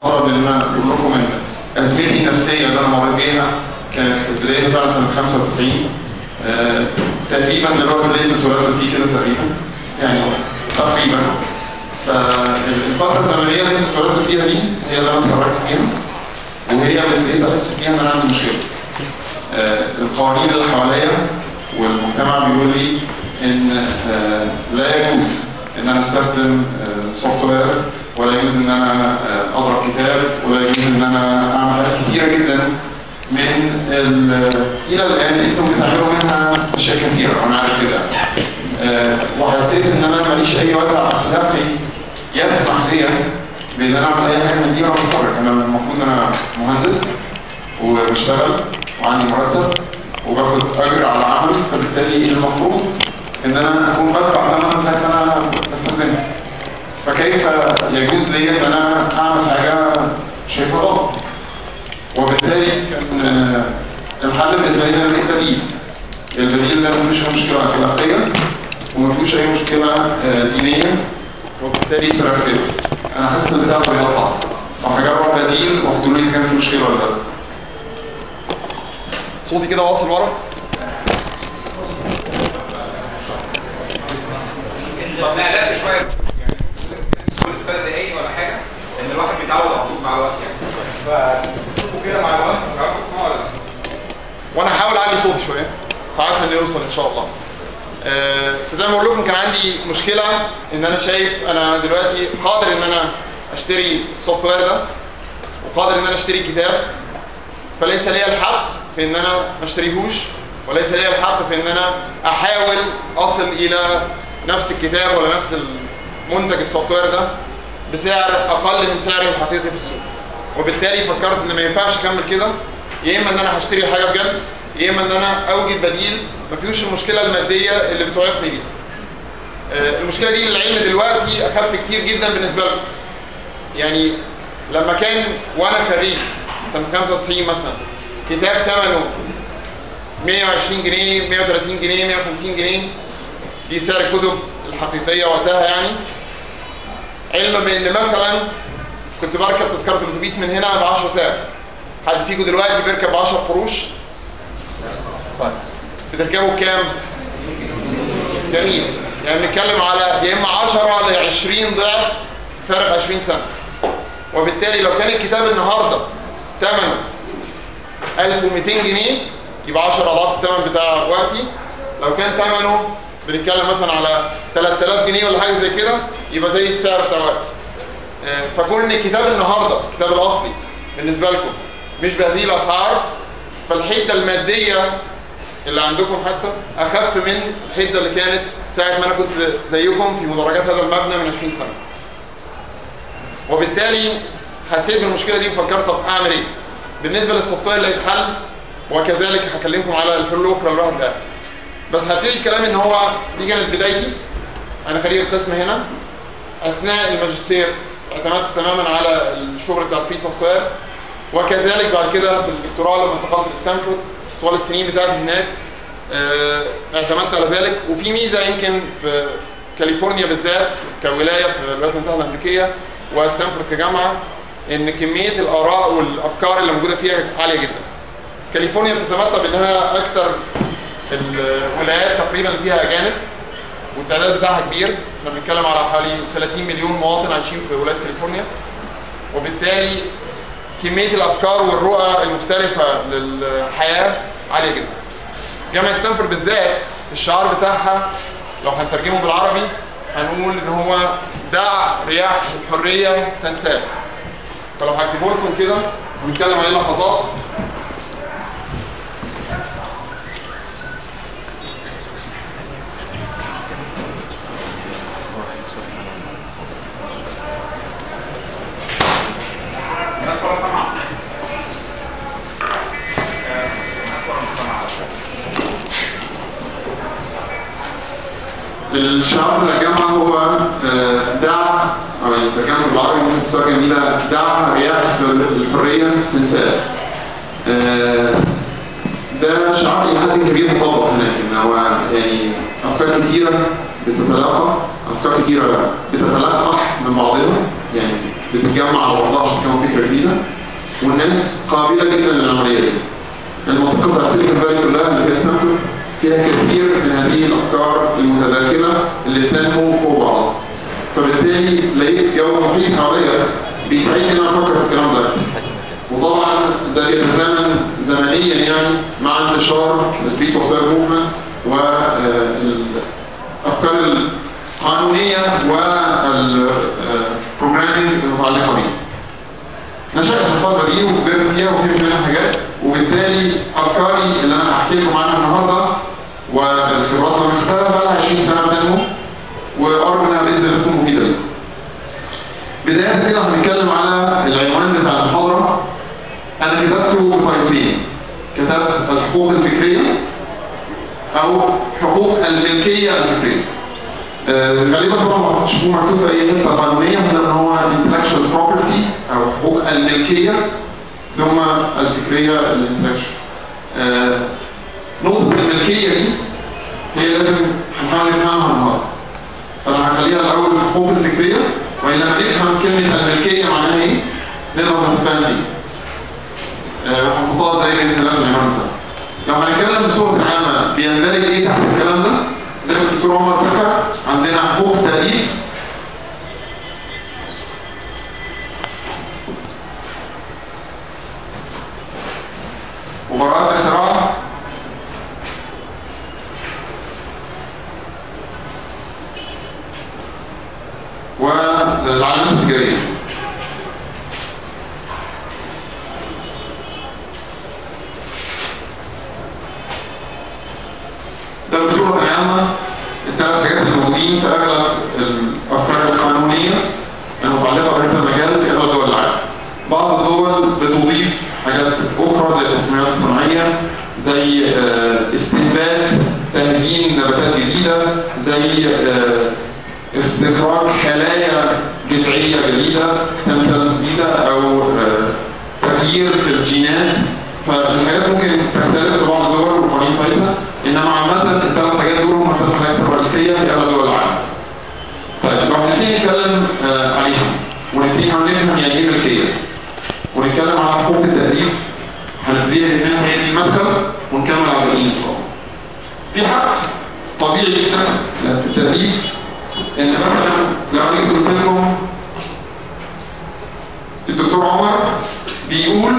غرض ان انا اقول لكم ان ازمتي النفسيه اللي انا مريت بيها كانت في بدايه بقى سنه 95 آه، تقريبا دلوقتي بدايه اتولدت فيه كده تقريبا يعني تقريبا فالفتره الزمنيه اللي انت اتولدت فيها دي هي اللي انا اتخرجت فيها وهي اللي ابتديت احس فيها ان انا عندي مشكله آه، القوانين اللي حواليا والمجتمع بيقول لي ان آه، لا يجوز ان انا استخدم سوفت وير ولا يجوز ان انا آه، اضرب كتاب ولا يجوز ان انا اعمل حاجات كتيره جدا من ال- الى الان انتم بتعملوا منها اشياء كتيره وانا عارف كده آه، وحسيت ان انا ماليش اي وزع اخلاقي يسمح لي بان انا اعمل اي حاجه من دي وانا متخرج انا المفروض ان انا مهندس وبشتغل وعندي مرتب وباخد اجر على عملي فبالتالي المفروض ان انا اكون بدفع ثمن الحاجه اللي انا بستخدمها فكيف يجوز لي ان انا اعمل حاجه شايفها غلط وبالتالي كان آه، الحل بالنسبه لي ان انا لقيت بديل البديل ده مفيش فيه مشكله اخلاقيه وما فيهوش اي مشكله آه، دينيه وبالتالي سرقت كده انا حاسس ان بتاعه بيقطع فهجرب بديل وافضل اذا كان في مشكله ولا لا صوتي كده واصل ورا طب نقلت شويه يعني كل ثلاث دقايق ولا حاجه ان الواحد بيتعود على الصوت مع الوقت يعني فتشوفوا كده مع الوقت تعرفوا تسمعوا ولا لا؟ وانا هحاول اعلي صوتي شويه فعارف انه يوصل ان شاء الله آه، فزي ما بقول لكم كان عندي مشكله ان انا شايف انا دلوقتي قادر ان انا اشتري السوفت وير ده وقادر ان انا اشتري كتاب فليس لي الحق في ان انا ما اشتريهوش وليس لي الحق في ان انا احاول اصل الى نفس الكتاب ولا نفس المنتج السوفت وير ده بسعر اقل من سعري الحقيقي في السوق وبالتالي فكرت ان ما ينفعش اكمل كده يا اما ان انا هشتري حاجه بجد يا اما ان انا اوجد بديل ما فيهوش المشكله الماديه اللي بتعيقني دي آه، المشكله دي للعلم دلوقتي اخف كتير جدا بالنسبه لكم يعني لما كان وانا خريج سنه 95 مثلا كتاب ثمنه 120 جنيه 130 جنيه 150 جنيه دي سعر الكتب الحقيقيه وقتها يعني علما بان مثلا كنت بركب تذكره الاتوبيس من هنا ب 10 ساعات حد فيكم دلوقتي بيركب 10 قروش طيب بتركبوا بكام جميل يعني بنتكلم على يا اما 10 ل 20 ضعف فرق 20 سنه وبالتالي لو كان الكتاب النهارده ثمنه 1200 جنيه يبقى 10 اضعاف الثمن بتاع وقتي لو كان ثمنه بنتكلم مثلا على 3000 جنيه ولا حاجه زي كده يبقى زي السعر بتاع وقتي آه، فكون ان الكتاب النهارده الكتاب الاصلي بالنسبه لكم مش بهذه الاسعار فالحده الماديه اللي عندكم حتى اخف من الحده اللي كانت ساعه ما انا كنت زيكم في مدرجات هذا المبنى من 20 سنه وبالتالي حسيت بالمشكله دي وفكرت طب اعمل ايه بالنسبه للسوفت وير اللي هيتحل وكذلك هكلمكم على الحلول الاخرى اللي الواحد قال بس هبتدي الكلام ان هو دي كانت بدايتي انا خريج القسم هنا اثناء الماجستير اعتمدت تماما على الشغل بتاع الفري سوفت وير وكذلك بعد كده في الدكتوراه لما انتقلت لستانفورد طوال السنين بتاعتي هناك آه، اعتمدت على ذلك وفي ميزه يمكن في كاليفورنيا بالذات كولايه في الولايات المتحده الامريكيه وستانفورد كجامعه ان كميه الاراء والافكار اللي موجوده فيها كانت عاليه جدا. كاليفورنيا بتتمتع بانها اكثر الولايات تقريبا اللي فيها اجانب والتعداد بتاعها كبير احنا بنتكلم على حوالي 30 مليون مواطن عايشين في ولايه كاليفورنيا وبالتالي كميه الافكار والرؤى المختلفه للحياه عاليه جدا. جامعه ستانفورد بالذات الشعار بتاعها لو هنترجمه بالعربي هنقول ان هو دع رياح الحريه تنساب. فلو هكتبه لكم كده ونتكلم عليه لحظات الناس ولا سامعه؟ آه، الناس ولا مش سامعه الشعار بتاع الجامعة هو آه، دع أو الترجمة بالعربي ممكن تصير جميلة دع رياح الحرية تنساب. آه، ده شعار إلى حد كبير مطبق هناك إن هو يعني أفكار كتيرة بتتلاقى أفكار كتيرة بتتلقح من بعضها يعني بتتجمع على بعضها عشان تكون فكرة جديدة والناس قابلة جدا للعملية دي المنطقة بتاعت سيليكون فالي كلها اللي فيها ستانفورد فيها كثير من هذه الأفكار المتداخلة اللي تنمو فوق بعضها فبالتالي لقيت جو محيط حواليا بيساعدني ان انا افكر في الكلام ده وطبعا ده بيتزامن زمنيا يعني مع انتشار الفري سوفت وير موفمنت والافكار القانونيه والبروجرامينج المتعلقه بيه. نشأت في الفترة دي وكبرت فيها وفهمت منها حاجات وبالتالي أفكاري اللي أنا هحكي لكم عنها النهاردة والخبرات اللي أنا خدتها بقى لها 20 سنة بتنمو وأرجو إنها بإذن الله تكون مفيدة ليكم. بداية كده هنتكلم على العنوان بتاع المحاضرة أنا كتبته بطريقتين كتبت الحقوق الفكرية أو حقوق الملكية الفكرية آه، غالبا طبعا ما كنتش مكتوب في اي حته قانونيه هنا ان هو intellectual property او حقوق الملكيه ثم الفكريه الانتلكشوال آه، نقطه الملكيه دي هي لازم هنحاول نفهمها النهارده فانا هخليها الاول الحقوق الفكريه ولما نفهم كلمه الملكيه معناها ايه نقدر نتفاهم بيها آه، وهنحطها زي الكلام اللي عملته لو هنتكلم بصوره عامه بيندرج ايه تحت الكلام ده زي ما الدكتور عمر ذكر عندنا حقوق تأليف وبراءات اختراع والعلامات التجارية ده بصورة عامة الثلاث حاجات الموجودين في اغلب الافكار القانونيه المتعلقه بهذا المجال في اغلب دول العالم. بعض الدول بتضيف حاجات اخرى زي التسميات الصناعيه زي آه، استنبات تهجين نباتات جديده زي آه، استخراج خلايا جذعيه جديده ستيم سيلز جديده او آه، تغيير في الجينات فالحاجات ممكن تختلف في بعض الدول والقوانين بتاعتها انما عامه الثلاث حاجات دول هم الثلاث حاجات الرئيسيه في اغلب دول العالم. طيب لو هنبتدي نتكلم آه، عليهم ونبتدي نحاول نفهم يعني ايه ملكيه ونتكلم على حقوق التأليف هنبتدي منها هي دي المدخل ونكمل على الباقيين ان شاء الله. في حق طبيعي جدا في التأليف ان مثلا لو انا جيت قلت لكم الدكتور عمر بيقول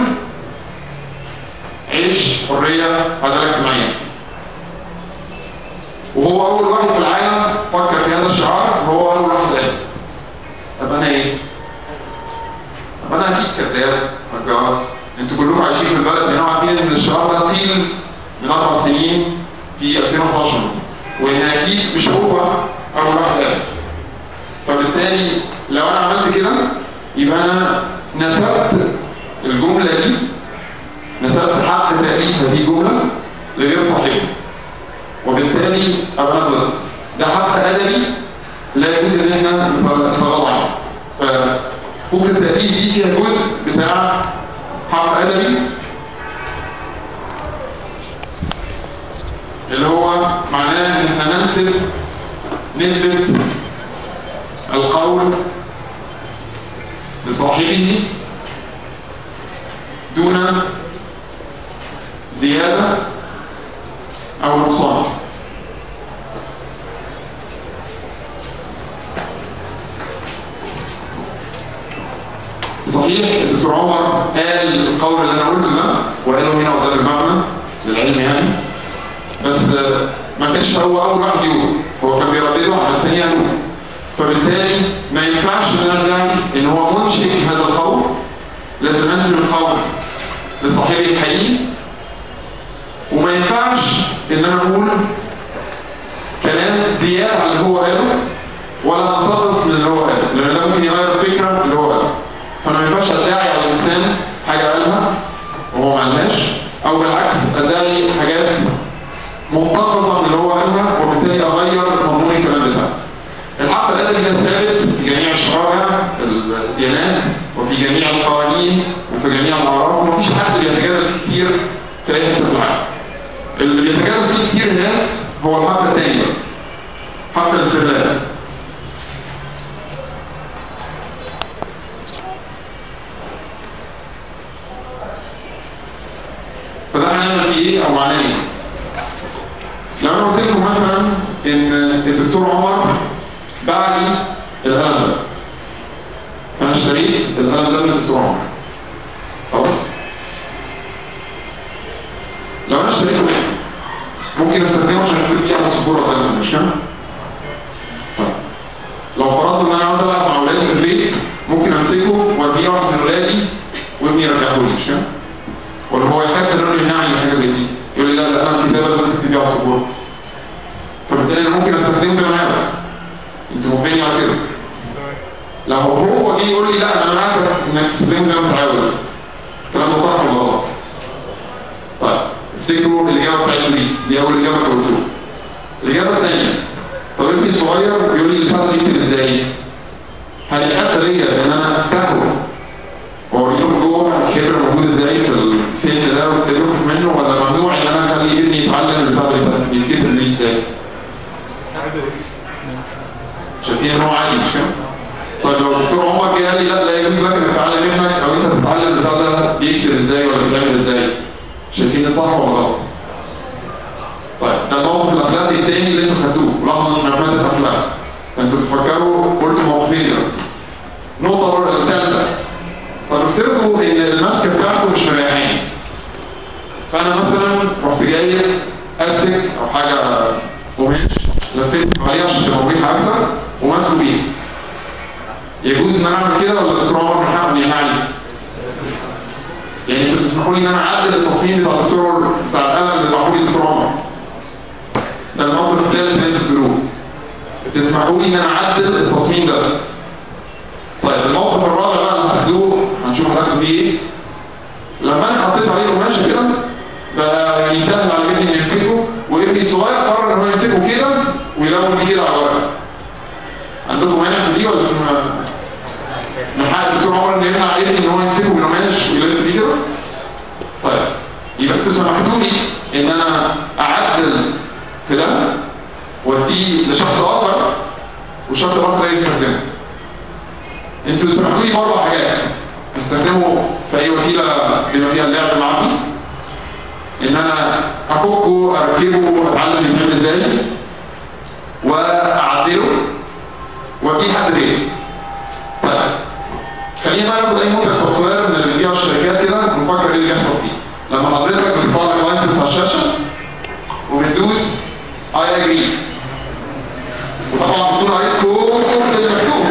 عيش حرية عدالة اجتماعية وهو أول واحد في العالم فكر في هذا الشعار وهو أول واحد قال طب أنا إيه؟ طب أنا أكيد كذاب رجاس أنتوا كلكم عايشين في البلد هنا عارفين إن الشعار ده طيل من أربع سنين في 2011 وإن أكيد مش هو أول واحد قال فبالتالي لو أنا عملت كده يبقى أنا نسبت الجملة دي نسبت حق تأليف هذه الجملة لغير صحيح وبالتالي أبقى أنا ضد ده حق أدبي لا يجوز إن احنا نتغاضى عنه فحقوق التأليف دي فيها جزء بتاع حق أدبي اللي هو معناه إن احنا ننسب نسبة القول لصاحبه دون زيادة أو نقصان صحيح الدكتور عمر قال القول اللي انا قلته ده وقاله هنا قدام المبنى للعلم يعني بس ما كانش هو اول واحد يقول هو كان بيردده على ناس تانية يقول فبالتالي ما ينفعش ان انا ادعي ان هو منشئ هذا القول لازم انزل القول لصاحبه الحقيقي وما ينفعش ان انا اقول كلام زيادة على اللي هو قاله ولا انتقص من اللي هو قاله لان ده ممكن يغير الفكرة اللي هو قاله فانا ما ينفعش ادعي على الانسان حاجة قالها وهو ما قالهاش او بالعكس ادعي حاجات منتقصة من اللي هو قالها وبالتالي اغير مضمون الكلام بتاعه الحق الادبي ده ثابت في جميع الشرائع الديانات وفي جميع القوانين وفي جميع الاعراف ومفيش حد بيتجادل فيه كتير في اي حته في العالم اللي بيتجادل فيه كتير الناس هو الحق الثاني بقى حق الاستغلال ايه او معناه ايه لو انا قلت لكم مثلا ان الدكتور عمر باع لي القلم ده فانا اشتريت القلم ده من الدكتور عمر خلاص لو انا اشتريته منه ممكن استخدمه عشان اكتب فيه على السبوره ده مش كده طيب لو فرضت ان انا عاوز العب مع اولادي في البيت ممكن امسكه واديه واحد من اولادي وابني يرجعه لي مش كده ولا هو يحب انه يمنعني من حاجه زي دي يقول لي لا لا انا الكتابه لازم تكتبي على السبوره فبالتالي انا ممكن استخدمه في معايا بس انت موافقني على كده لو هو جه يقول لي لا انا عارف انك تستخدمه زي ما انت عاوز الكلام ده صح ولا غلط طيب افتكروا الاجابه بتاعتي دي دي اول اجابه قلتوها الاجابه الثانيه طب ابني الصغير بيقول لي البتاع ده يكتب ازاي هل الحته ليا ان انا افتكره واوري له جوه الخبره موجود ازاي في السن ده واستلف منه ولا ممنوع ان انا اخلي ابني يتعلم البتاع ده يتكتب ليه ازاي شايفين ان هو عادي مش كده طيب لو الدكتور عمر جه قال لي لا لا يجوز لك انك تعلم ابنك او انت تتعلم البتاع ده بيكتب ازاي ولا بيعمل ازاي شايفين ده صح ولا غلط طيب ده الموقف الاخلاقي الثاني اللي انتوا خدوه لاحظوا ان ماده الاخلاق فانتوا بتفكروا قلتوا موقفين دلوقتي النقطه الثالثه طب افترضوا ان الماسكه بتاعته مش مريحاني فانا مثلا رحت جايب استك او حاجه قماش لفيت عليها عشان تبقى مريحه اكتر وماسكه بيه يجوز ان انا اعمل كده ولا الدكتور عمر من حقه يمنعني يعني انتوا تسمحوا لي ان انا اعدل التصميم بتاع الدكتور بتاع القلم اللي بعته لي الدكتور عمر ده الموقف الثالث اللي انتوا بتقولوه تسمحوا لي ان انا اعدل التصميم ده طيب الموقف الرابع بقى اللي هتاخدوه هنشوف هتاخدوا فيه ايه لما انا حطيت عليه القماشه كده بقى يعني سهل على ابني انه يمسكه وابني الصغير قرر ان هو يمسكه كده ويلون بيه كده على الورق عندكم مانع في دي ولا انتم من حق الدكتور عمر ان يمنع ابني ان هو يمسكه بالقماش ويلف بيه كده طيب يبقى انتوا سمحتوا لي ان انا اعدل في ده واديه لشخص اخر والشخص الاخر ده يستخدمه انتوا سمحتوا لي برضه حاجات استخدمه في اي وسيله بما فيها اللعب مع ابني ان انا افكه اركبه اتعلم يتعمل ازاي واعدله واديه حد غيري طيب خلينا بقى ناخد اي منتج سوفت وير من اللي بيبيعوا الشركات كده ونفكر ايه اللي بيحصل فيه لما حضرتك بتطلع اللايسنس على الشاشه وبتدوس اي اجري وطبعا بتقول عليه كل اللي مكتوب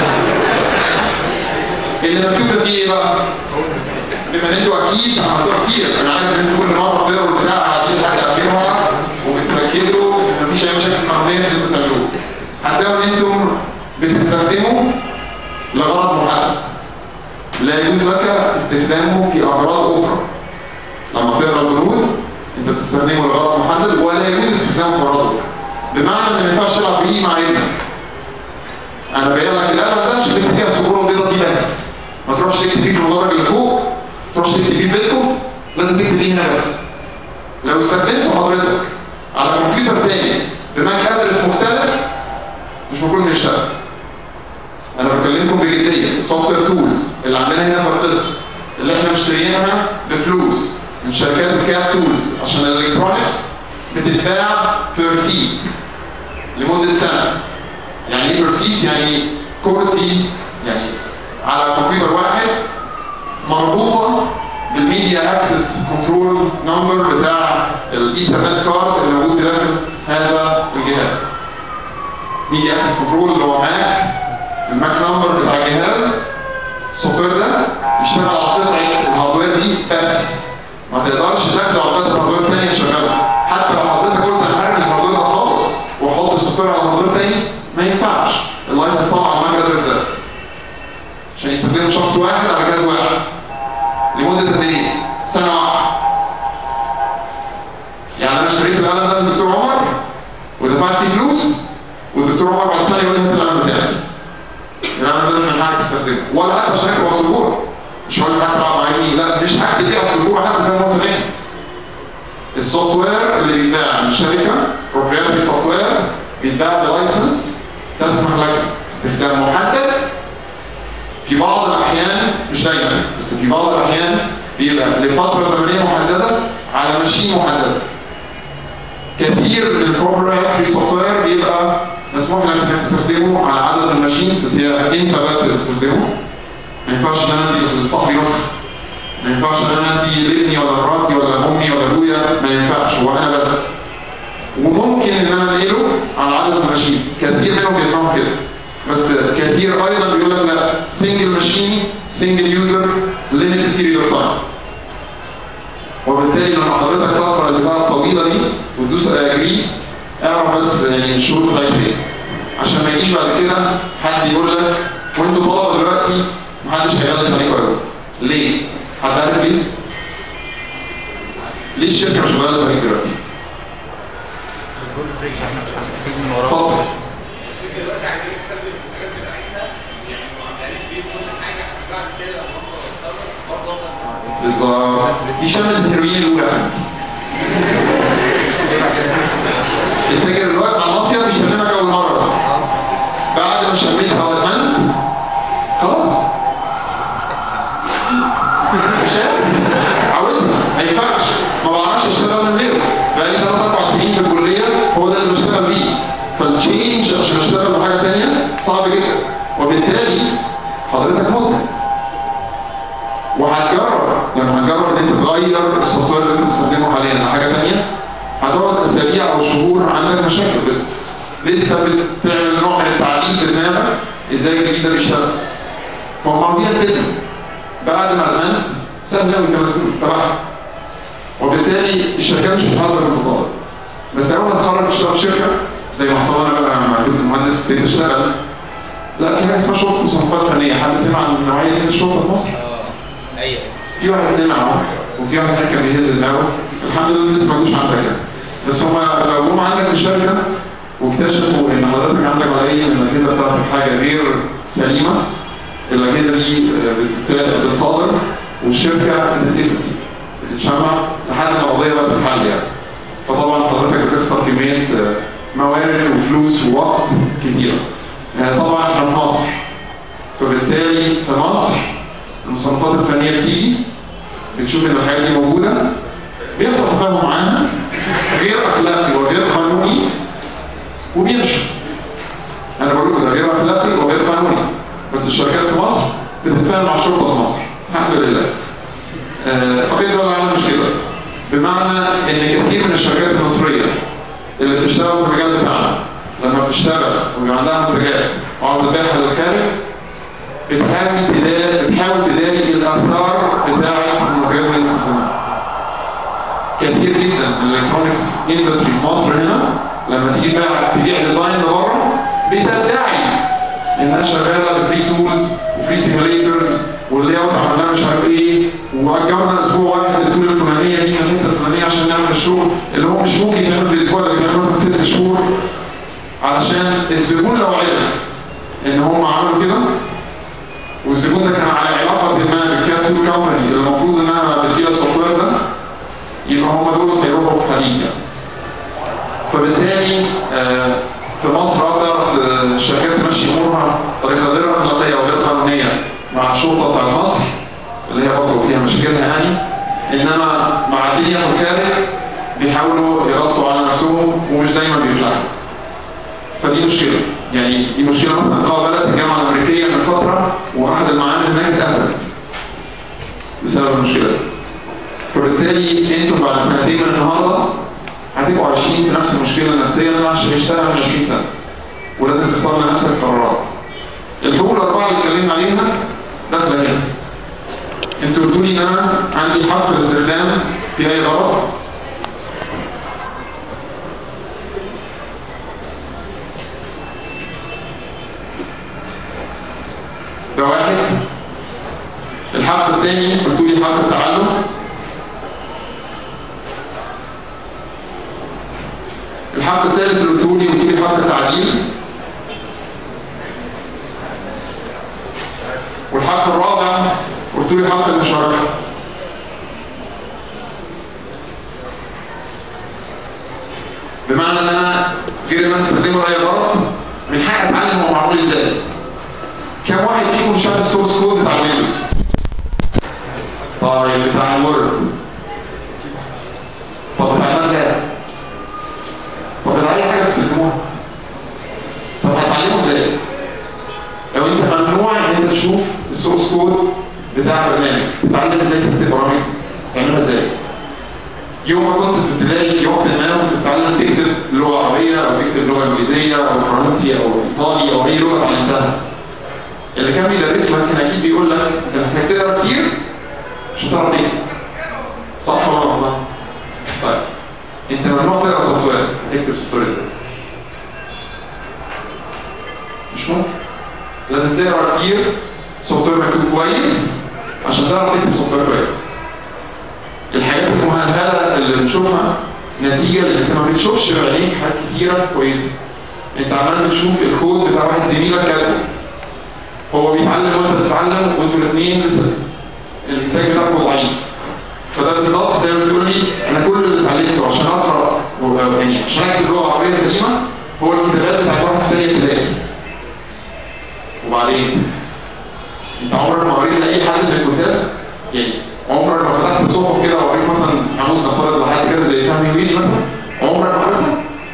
اللي مكتوب ده فيه ايه بقى؟ بما ان انتوا اكيد عملتوها كتير انا عارف ان انتوا كل مره بتقروا البتاع عايزين حد يقدمها وبتتاكدوا ان مفيش اي مشاكل قانونيه في اللي انتوا بتعملوه هتلاقوا ان انتم بتستخدموا لغرض محدد لا يجوز لك استخدامه في اغراض اخرى لما تقرا البنود انت بتستخدمه لغرض محدد ولا يجوز استخدامه في اغراض اخرى بمعنى ان ما ينفعش تلعب بيه مع ابنك انا باين لك القلم ده مش تكتب فيها السبوره البيضاء دي بس ما تروحش تكتب فيه في المدرج اللي فوق ما تروحش تكتب فيه في بيتكم لازم تكتب فيه هنا بس لو استخدمته حضرتك على كمبيوتر تاني بماك ادرس مختلف مش المفروض يشتغل انا بكلمكم بجديه السوفت وير تولز اللي عندنا هنا في القسم اللي احنا مشتريينها بفلوس من شركات الكاب تولز عشان الالكترونكس بتتباع بير سيت لمده سنه يعني ايه بير سيت يعني كرسي يعني على كمبيوتر واحد مربوطه بالميديا اكسس كنترول نمبر بتاع الايثرنت كارد اللي موجود داخل هذا الجهاز ميديا اكسس كنترول اللي هو ماك الماك نمبر بتاع الجهاز السوفت وير ده يشتغل على قطعه الهاردوير دي بس ما تقدرش تاخده على قطعه الهاردوير تاني تشغله حتى لو حضرتك قلت انا هرمي الهاردوير ده خالص واحط السوفت وير على الهاردوير تاني ما ينفعش اللايسنس طبعا الماك ادرس ده عشان يستخدمه شخص واحد على جهاز واحد لمده قد ايه؟ سنه واحده يعني انا اشتريت القلم ده من الدكتور عمر ودفعت فيه فلوس والدكتور عمر بعد سنه يقول لي هات القلم بتاعي القلم ده من حاجه تستخدمه ولا حتى عشان اكتب على السبوره مش هقول لك تلعب مع ابني لا مش هكتب دي على السبوره حتى زي ما هو زمان السوفت وير اللي بيتباع من شركه بروبريتري سوفت وير بيتباع بلايسنس تسمح لك استخدام محدد في بعض الاحيان مش دايما بس في بعض الاحيان بيبقى لفتره زمنيه محدده على ماشين محدده كثير من البروبرايتري سوفت وير بيبقى مسموح لك انك تستخدمه على عدد الماشينز بس هي انت بس اللي تستخدمه ما ينفعش ان انا ادي لصاحبي نسخه ما ينفعش ان انا ادي لابني ولا مراتي ولا امي ولا ابويا ما ينفعش هو انا بس وممكن ان انا انقله على عدد الماشين كثير منهم بيسمعوا كده بس كثير ايضا بيقول لك لا سنجل ماشين سنجل يوزر ليميتد بيريد اوف تايم وبالتالي لما حضرتك تقرا اللي بقى الطويله دي وتدوس اجري اعرف بس يعني الشروط بتاعتها ايه عشان ما يجيش بعد كده حد يقول لك وانتوا طلبه دلوقتي محدش هيغلس عليكم قوي ليه؟ حد عارف ليه؟ ليه الشركه مش بتغلس عليك دلوقتي؟ اتفضل دلوقتي عايزين نستخدم الحاجات بتاعتها يعني وعمالين فيه كل حاجه عشان بعد كده لما نخلص الثوره برضه افضل بالظبط دي شمت الهيروين الاولى التاجر الوقت على المصيف بيشممك اول مره بس بعد ما شميتها وادمنت خلاص مش عارف عاوزها ما ينفعش ما بعرفش اشتغل من غيره بقالي ثلاث اربع سنين في الكليه هو ده اللي بشتغل بيه فالتشينج عشان اشتغل بحاجه ثانيه صعب جدا وبالتالي حضرتك مدمن وهتجرب لما هتجرب ان انت تغير السوفت وير اللي انت بتستخدمه حاليا على حاجه ثانيه هتقعد اسابيع او شهور عندك مشاكل بت- لسه بتعمل نوع من التعليم في دماغك ازاي الجديد ده بيشتغل فهم عاوزين تدمن بعد ما ادمنت سهل قوي كمسؤول تبعها وبالتالي الشركات مش بتحضر المتطلب بس اول ما تتخرج تشتغل في شركه زي ما حصل انا بقى مع كنت مهندس ابتديت اشتغل لا في حاجه اسمها شرطه مصنفات فنيه حد سمع عن النوعيه دي من الشرطه في مصر؟ اه ايوه في واحد سمع اهو وفي واحد تاني كان بيهز دماغه الحمد لله لسه ما جوش عندك يعني بس هما لو جم عندك في الشركه واكتشفوا ان حضرتك عندك على اي من الاجهزه بتاعتك حاجه غير سليمه الاجهزه دي بت- بتصادر والشركه بتتقفل بتتشمع لحد ما القضيه بقى تتحل يعني فطبعا حضرتك بتخسر كميه آه، موارد وفلوس ووقت كتيره آه، طبعا احنا في مصر فبالتالي في مصر المصنفات الفنيه بتيجي بتشوف ان الحاجات دي موجوده بيحصل تفاهم عنها غير اخلاقي وغير قانوني وبيمشي انا بقول لكم ده غير اخلاقي وغير قانوني بس الشركات في مصر بتتفاهم مع الشرطه في مصر الحمد لله آه، فقير دول العالم مش كده بمعنى ان كثير من الشركات المصريه اللي بتشتغل في المجال بتاعنا لما بتشتغل ويبقى عندها منتجات وعاوزه تبيعها للخارج بتحاول تداري بتحاول تداري الاثار بتاعه المنتجات اللي بتستخدمها كتير جدا من الالكترونكس اندستري في مصر هنا لما تيجي تبيع تبيع ديزاين لبره بتدعي انها شغاله بفري تولز وفري سيميليترز واللي اوت عملناها مش عارف ايه واجرنا اسبوع واحد التول الفلانيه دي من الحته الفلانيه عشان نعمل الشغل اللي هو مش ممكن يعمل في اسبوع ده بيعمل مثلا ست شهور علشان الزبون لو عرف ان هم عملوا كده والزبون ده كان على علاقه ما بالكابتول كومباني اللي المفروض انها بتجيب السوفت وير ده يبقى هم دول هيروحوا في حديد يعني. فبالتالي آه، في مصر اقدر آه، الشركات تمشي امورها بطريقه غير اخلاقيه وغير قانونيه مع الشرطه بتاع مصر اللي هي برضه فيها مشاكلها يعني انما مع الدنيا في الخارج بيحاولوا يغطوا على نفسهم ومش دايما بيفلحوا فدي مشكلة يعني دي مشكلة مثلا قابلت الجامعة الأمريكية من فترة وأحد المعامل هناك اتقفلت بسبب المشكلة دي فبالتالي انتم بعد سنتين من النهارده هتبقوا عايشين في نفس المشكلة النفسية اللي انا عشان اشتغل من 20 سنة ولازم تختار لنفسك قرارات الحقوق الأربعة اللي اتكلمنا عليها داخلة هنا انتوا قلتوا لي ان انا عندي حق الاستخدام في اي غرض ده واحد الحق الثاني قلتوا لي حق التعلم الحق الثالث اللي قلتوا لي قلتوا لي حق التعديل والحق الرابع قلتوا لي حق المشاركه بمعنى ان انا غير ان انا استخدمه لاي غرض من حق اتعلم هو معمول ازاي كم واحد فيكم شاف السورس كود بتاع ويندوز طيب بتاع الوورد برنامج تتعلم ازاي تكتب برامج تعملها ازاي يوم ما كنت في ابتدائي في وقت ما كنت بتتعلم تكتب لغه عربيه او تكتب لغه انجليزيه او فرنسي او ايطالي او اي لغه اتعلمتها اللي كان بيدرس لك كان اكيد بيقول لك انت محتاج تقرا كتير مش هتعرف تكتب صح ولا غلط؟ طيب انت ممنوع تقرا سوفت وير تكتب سوفت وير ازاي؟ مش ممكن لازم تقرا كتير سوفت وير مكتوب كويس عشان تعرف تكتب سوفت وير كويس الحاجات المهلهله اللي بنشوفها نتيجه لان انت ما بتشوفش بعينيك حاجات كتيره كويسه انت عمال بتشوف الكود بتاع واحد زميلك كاتبه هو بيتعلم وانت بتتعلم وانتوا الاثنين لسه الانتاج بتاعكم ضعيف فده بالظبط زي ما بتقول لي انا كل اللي اتعلمته عشان اقرا و- يعني عشان اكتب لغه عربيه سليمه هو الكتابات بتاعت واحد في ثانيه ابتدائي وبعدين انت عمرك ما قريت لاي حد من الكتاب يعني عمرك ما فتحت صحف كده وقريت مثلا حمود نفترض لحد كده زي فهمي ويلي مثلا عمرك ما قريتها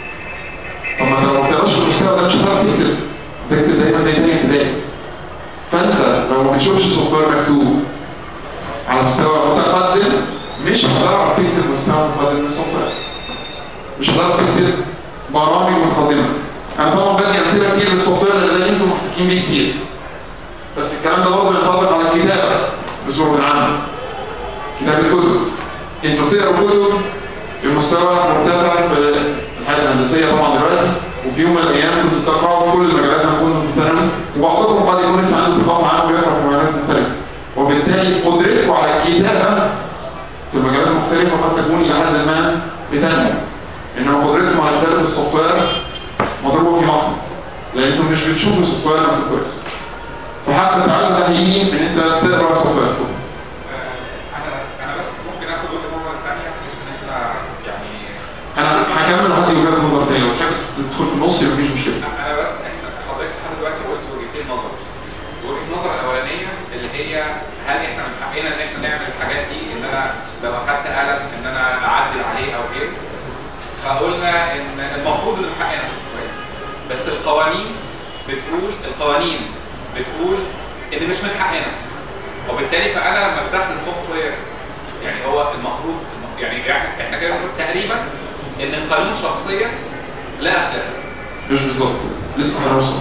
طب ما انت لو ما بتقراش في المستوى ده مش هتعرف تكتب تكتب دايما زي ثانيه ابتدائي فانت لو ما بتشوفش سوفت وير مكتوب على مستوى متقدم مش هتعرف تكتب مستوى متقدم من السوفت وير مش هتعرف تكتب برامج متقدمه انا طبعا بدي امثله كتير للسوفت وير لان ده انتم محتاجين بيه كتير بس الكلام ده برضه ينطبق على الكتابه بصوره عامه كتابه كتب انتوا بتقروا كتب في مستوى مرتفع في الحياه الهندسيه طبعا دلوقتي وفي يوم من الايام كنتوا بتقراوا في كل المجالات ما كنتوا في ثانوي وبعضكم قد يكون لسه عنده ثقافه عنه ويقرا في مجالات مختلفه وبالتالي قدرتكم على الكتابه في المجالات المختلفه قد تكون الى حد ما بتنمو انما قدرتكم على كتابه السوفت وير مضروبه في مقطع لان انتم مش بتشوفوا سوفت وير مكتوب كويس فحق التعلم ده هيجي من انت تقرا سوفت وير انا انا بس ممكن اخد وجهه نظر ثانيه ان احنا يعني انا هكمل وهدي وجهه نظر تاني لو تحب تدخل في النص مفيش مشكله انا بس احنا حضرتك لحد دلوقتي قلت وجهتين نظر وجهه النظر الاولانيه اللي هي هل احنا من حقنا ان احنا نعمل الحاجات دي ان انا لو اخدت قلم ان انا اعدل عليه او غيره فقلنا ان المفروض ان من حقنا كويس بس القوانين بتقول القوانين بتقول ان مش من حقنا وبالتالي فانا لما استخدم سوفت وير يعني هو المفروض يعني احنا احنا كده بنقول تقريبا ان القانون شخصيا لا اخلاق مش بالظبط لسه هنوصل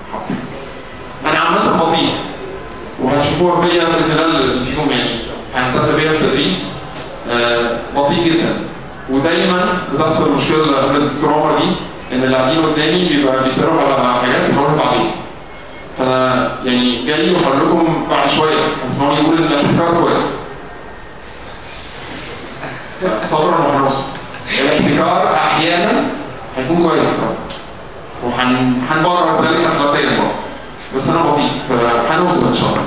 انا عامه بطيء وهتشوفوها بيا في خلال فيكم يعني هنتفق بيا في التدريس آه، بطيء جدا ودايما بتحصل مشكله اللي قبل الدكتور عمر دي ان اللي قاعدين قدامي بيبقى بيسالوا على حاجات بيحاولوا عليها فانا يعني جاي وهقول لكم بعد شويه هتسمعوني يقول ان الاحتكار كويس صبرا وهنوصل الاحتكار احيانا هيكون كويس طبعا وهنبرر ذلك اخلاقيا برضه بس انا بطيء فهنوصل ان شاء الله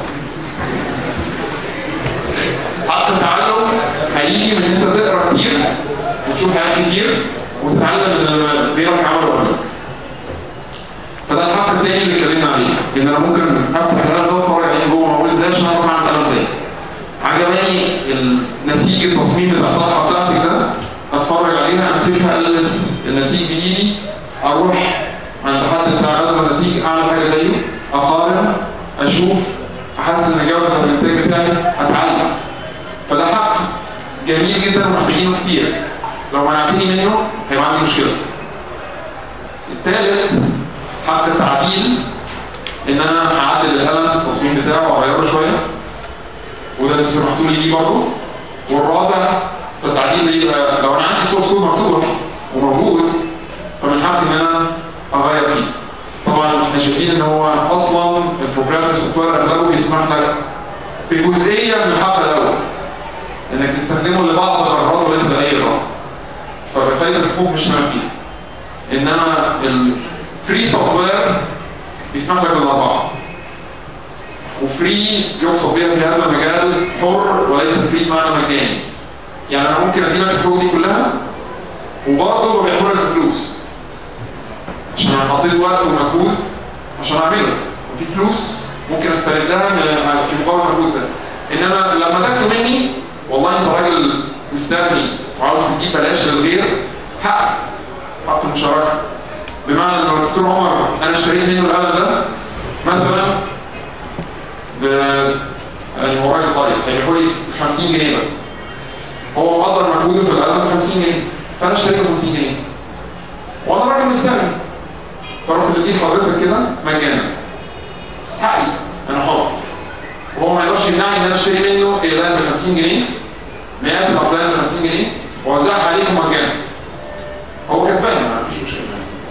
حق التعلم هيجي من ان انت تقرا كتير وتشوف حاجات كتير وتتعلم من اللي غيرك عمله قبلك فده الحق التاني اللي اتكلمنا عليه ان انا ممكن افتح القلم ده واتفرج عليه جوه واقول ازاي عشان اعرف اعمل قلم زيه عجباني النسيج التصميم بتاع الطرحه بتاعتك ده اتفرج عليها امسكها البس النسيج بايدي اروح عند حد بتاع غزل النسيج اعمل حاجه زيه اقارن اشوف احسن ان جوده الانتاج بتاعي اتعلم فده حق جميل جدا ومحتاجينه كتير لو منعتني منه هيبقى عندي مشكله الثالث حق التعديل ان انا هعدل القلم التصميم بتاعه واغيره شويه وده اللي سمحتوا لي بيه برضه والرابع التعديل ده يبقى لو انا عندي سورس كود مفتوح وموجود فمن حقي ان انا اغير فيه طبعا احنا شايفين ان هو اصلا البروجرام سوفت وير اغلبه بيسمح لك بجزئيه من الحق الاول انك تستخدمه لبعض الغرض وليس لاي غرض فبالتالي الحقوق مش شامل فيها انما الفري سوفت وير بيسمح لك بالاربعه وفري يقصد بيها في هذا المجال حر وليس فري بمعنى مجاني يعني انا ممكن ادي لك الحقوق دي كلها وبرضه ببيعه لك بفلوس عشان انا حطيت وقت ومجهود عشان اعمله وفي فلوس ممكن استردها من- في مقابل المجهود ده انما لما تاخده مني والله انت راجل مستغني وعاوز تجيب بلاش للغير حق حق المشاركه بمعنى ان الدكتور عمر انا اشتريت منه القلم ده مثلا ب يعني ورايا طيب هيبيعوا لي 50 جنيه بس هو مقدر مجهوده في القلم 50 جنيه فانا اشتريته ب 50 جنيه وانا راجل مستغني فاروح اديه لحضرتك كده مجانا حقي انا حر وهو ما يقدرش يمنعني ان انا اشتري منه اقلام ب 50 جنيه مئات الاقلام ب 50 جنيه واوزعها عليكم مجانا هو كسبان ما فيش مشكله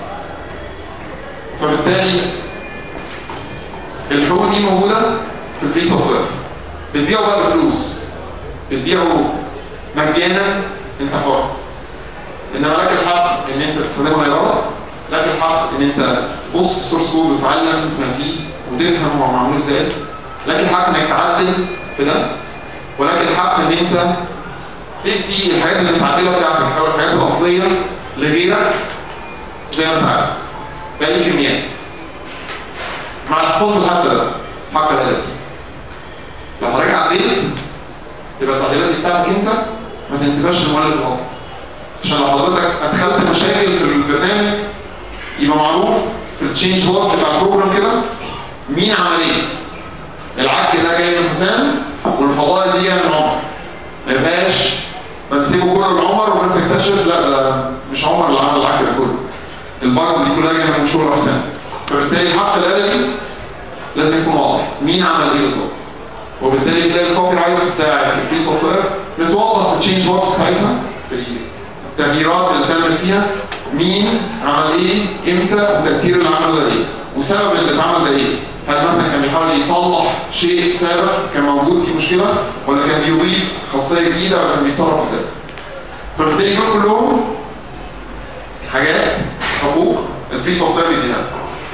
فبالتالي الحقوق دي موجوده في الفري سوفت وير بتبيعوا بقى بفلوس بتبيعوا مجانا انت حر انما لك الحق ان انت تستخدمها غلط لك الحق ان انت تبص في السورس كود وتتعلم ما فيه وتفهم هو معمول ازاي لك الحق انك تعدل في ده ولك الحق ان انت تدي الحاجات اللي متعدله بتاعتك او الحاجات الاصليه لغيرك زي ما انت عايز باي كميات مع الحفاظ بالحق ده حق الهدف لو حضرتك عدلت تبقى التعديلات دي بتاعتك انت ما تنسبهاش للمؤلف الاصلي عشان لو حضرتك ادخلت مشاكل في البرنامج يبقى معروف في التشينج لوج بتاع البروجرام كده مين عمل ايه العك ده جاي من حسام والفضائل دي جايه من عمر ما يبقاش بنسيبه كله لعمر والناس تكتشف لا ده مش عمر اللي عمل العك ده كله البارز دي كلها جايه من شغل حسام فبالتالي الحق الادبي لازم يكون واضح مين عمل ايه بالظبط وبالتالي بتلاقي الكوبي رايتس بتاع الفري سوفت وير بتوضح في التشينج لوجز بتاعتها في التغييرات اللي تعمل فيها مين عمل ايه امتى وتأثير اللي عمله ده ايه وسبب اللي اتعمل ده ايه هل مثلا كان بيحاول يصلح شيء سابق كان موجود فيه مشكله ولا كان بيضيف خاصيه جديده ولا كان بيتصرف ازاي فبالتالي دول كلهم حاجات حقوق الفري سوفت وير بيديها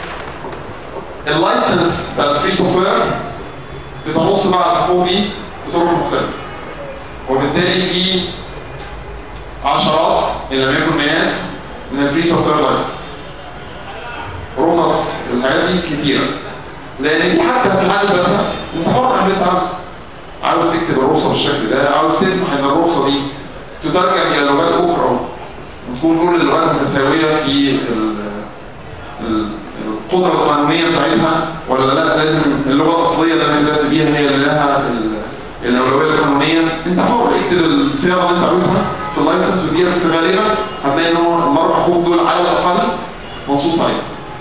اللايسنس بتاع الفري سوفت وير بتنص بقى على الحقوق دي بطرق مختلفه وبالتالي في عشرات ان لم يكن مئات من الفري سوفت وير لايسنس رخص الحاجات دي كتيره لان دي حتى في حد ذاتها انت حر اعمل اللي انت عاوزه عاوز تكتب الرخصه بالشكل ده عاوز تسمح ان الرخصه دي تترجم الى لغات اخرى وتكون كل اللغات متساويه في ال ال القدره القانونيه بتاعتها ولا لا لازم اللغه الاصليه اللي انا بدات بيها هي اللي لها ال- الاولويه القانونيه انت حر اكتب الصياغه اللي انت عاوزها في اللايسنس ودي بس غالبا هتلاقي ان هو الاربع حقوق دول على الاقل منصوص عليهم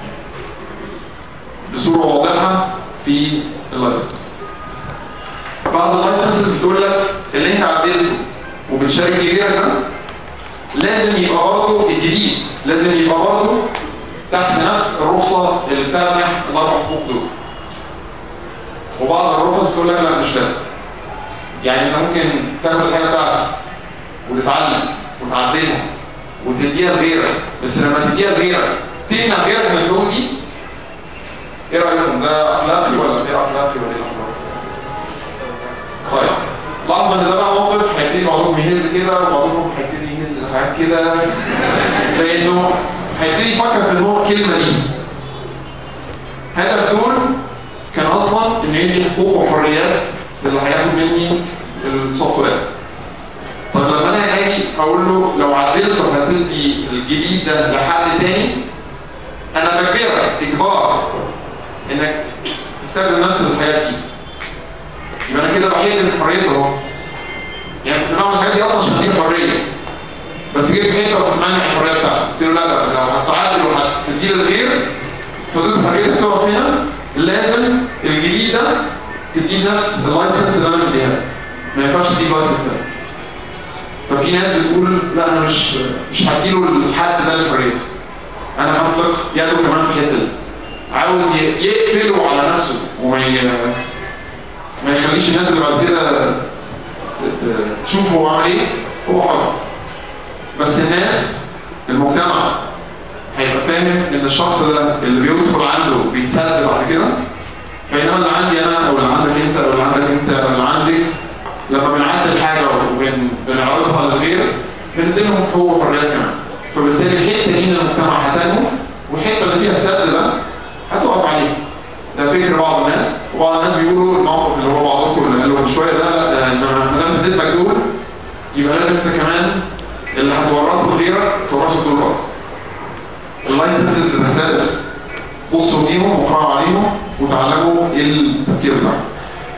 بصوره واضحه في اللايسنس بعض اللايسنسز بتقول لك اللي انت عدلته وبتشارك غيرك ده لازم يبقى برضه الجديد لازم يبقى برضه تحت نفس الرخصه اللي بتمنح الاربع حقوق دول وبعض الرخص بتقول لك لا مش لازم يعني انت ممكن تاخد الحاجه بتاعتك وتتعلم وتعدلها وتديها لغيرك بس لما تديها لغيرك تمنع غيرك من الحقوق دي ايه رايكم ده اخلاقي ولا غير اخلاقي ولا ايه الاخلاق طيب لاحظوا ان ده بقى موقف هيبتدي بعضكم يهز كده وبعضكم هيبتدي يهز حاجات كده لانه هيبتدي يفكر في ان هو الكلمه دي هدف دول كان اصلا ان يدي حقوق وحريات للي هياخد مني السوفت وير طب لما انا اجي اقول له لو عدلت هتدي الجديد ده لحد تاني انا بجبرك اجبار انك تستخدم نفس الحاجات دي يبقى انا كده بحيد حريته اهو يعني كنت بعمل الحاجات دي اصلا عشان اديك حريه بس جيت انت وتمنع الحريه بتاعتك قلت له لا ده لو هتعادل وهتدي للغير حدود حريتك تقف هنا لازم الجديد ده تديه نفس اللايسنس اللي انا مديها لك. ما ينفعش تديه لايسنس تاني ففي ناس بتقول لا انا مش مش هديله الحد ده لحريته انا هطلق يده كمان في الحته دي عاوز ي- يقفله على نفسه وما ي... ما يخليش الناس اللي بعد كده ت- ت- تشوف هو عمل ايه هو حر بس الناس المجتمع هيبقى فاهم ان الشخص ده اللي بيدخل عنده بيتسد بعد كده بينما اللي عندي انا او اللي عندك انت او اللي عندك انت او اللي عندك لما بنعدل حاجه وبنعرضها للغير بنديلهم حقوق وحريات كمان فبالتالي الحته دي من المجتمع هتنمو والحته اللي فيها السد ده هتقف عليه ده فكر بعض الناس وبعض الناس بيقولوا الموقف اللي هو بعضكم اللي قالوا من شويه ده لا، انما ما دام اديتك دول يبقى لازم انت كمان اللي هتورطه لغيرك تورثه دول برضه اللايسنسز بتحتاج بصوا فيهم وقرأوا عليهم وتعلموا ايه التفكير بتاعهم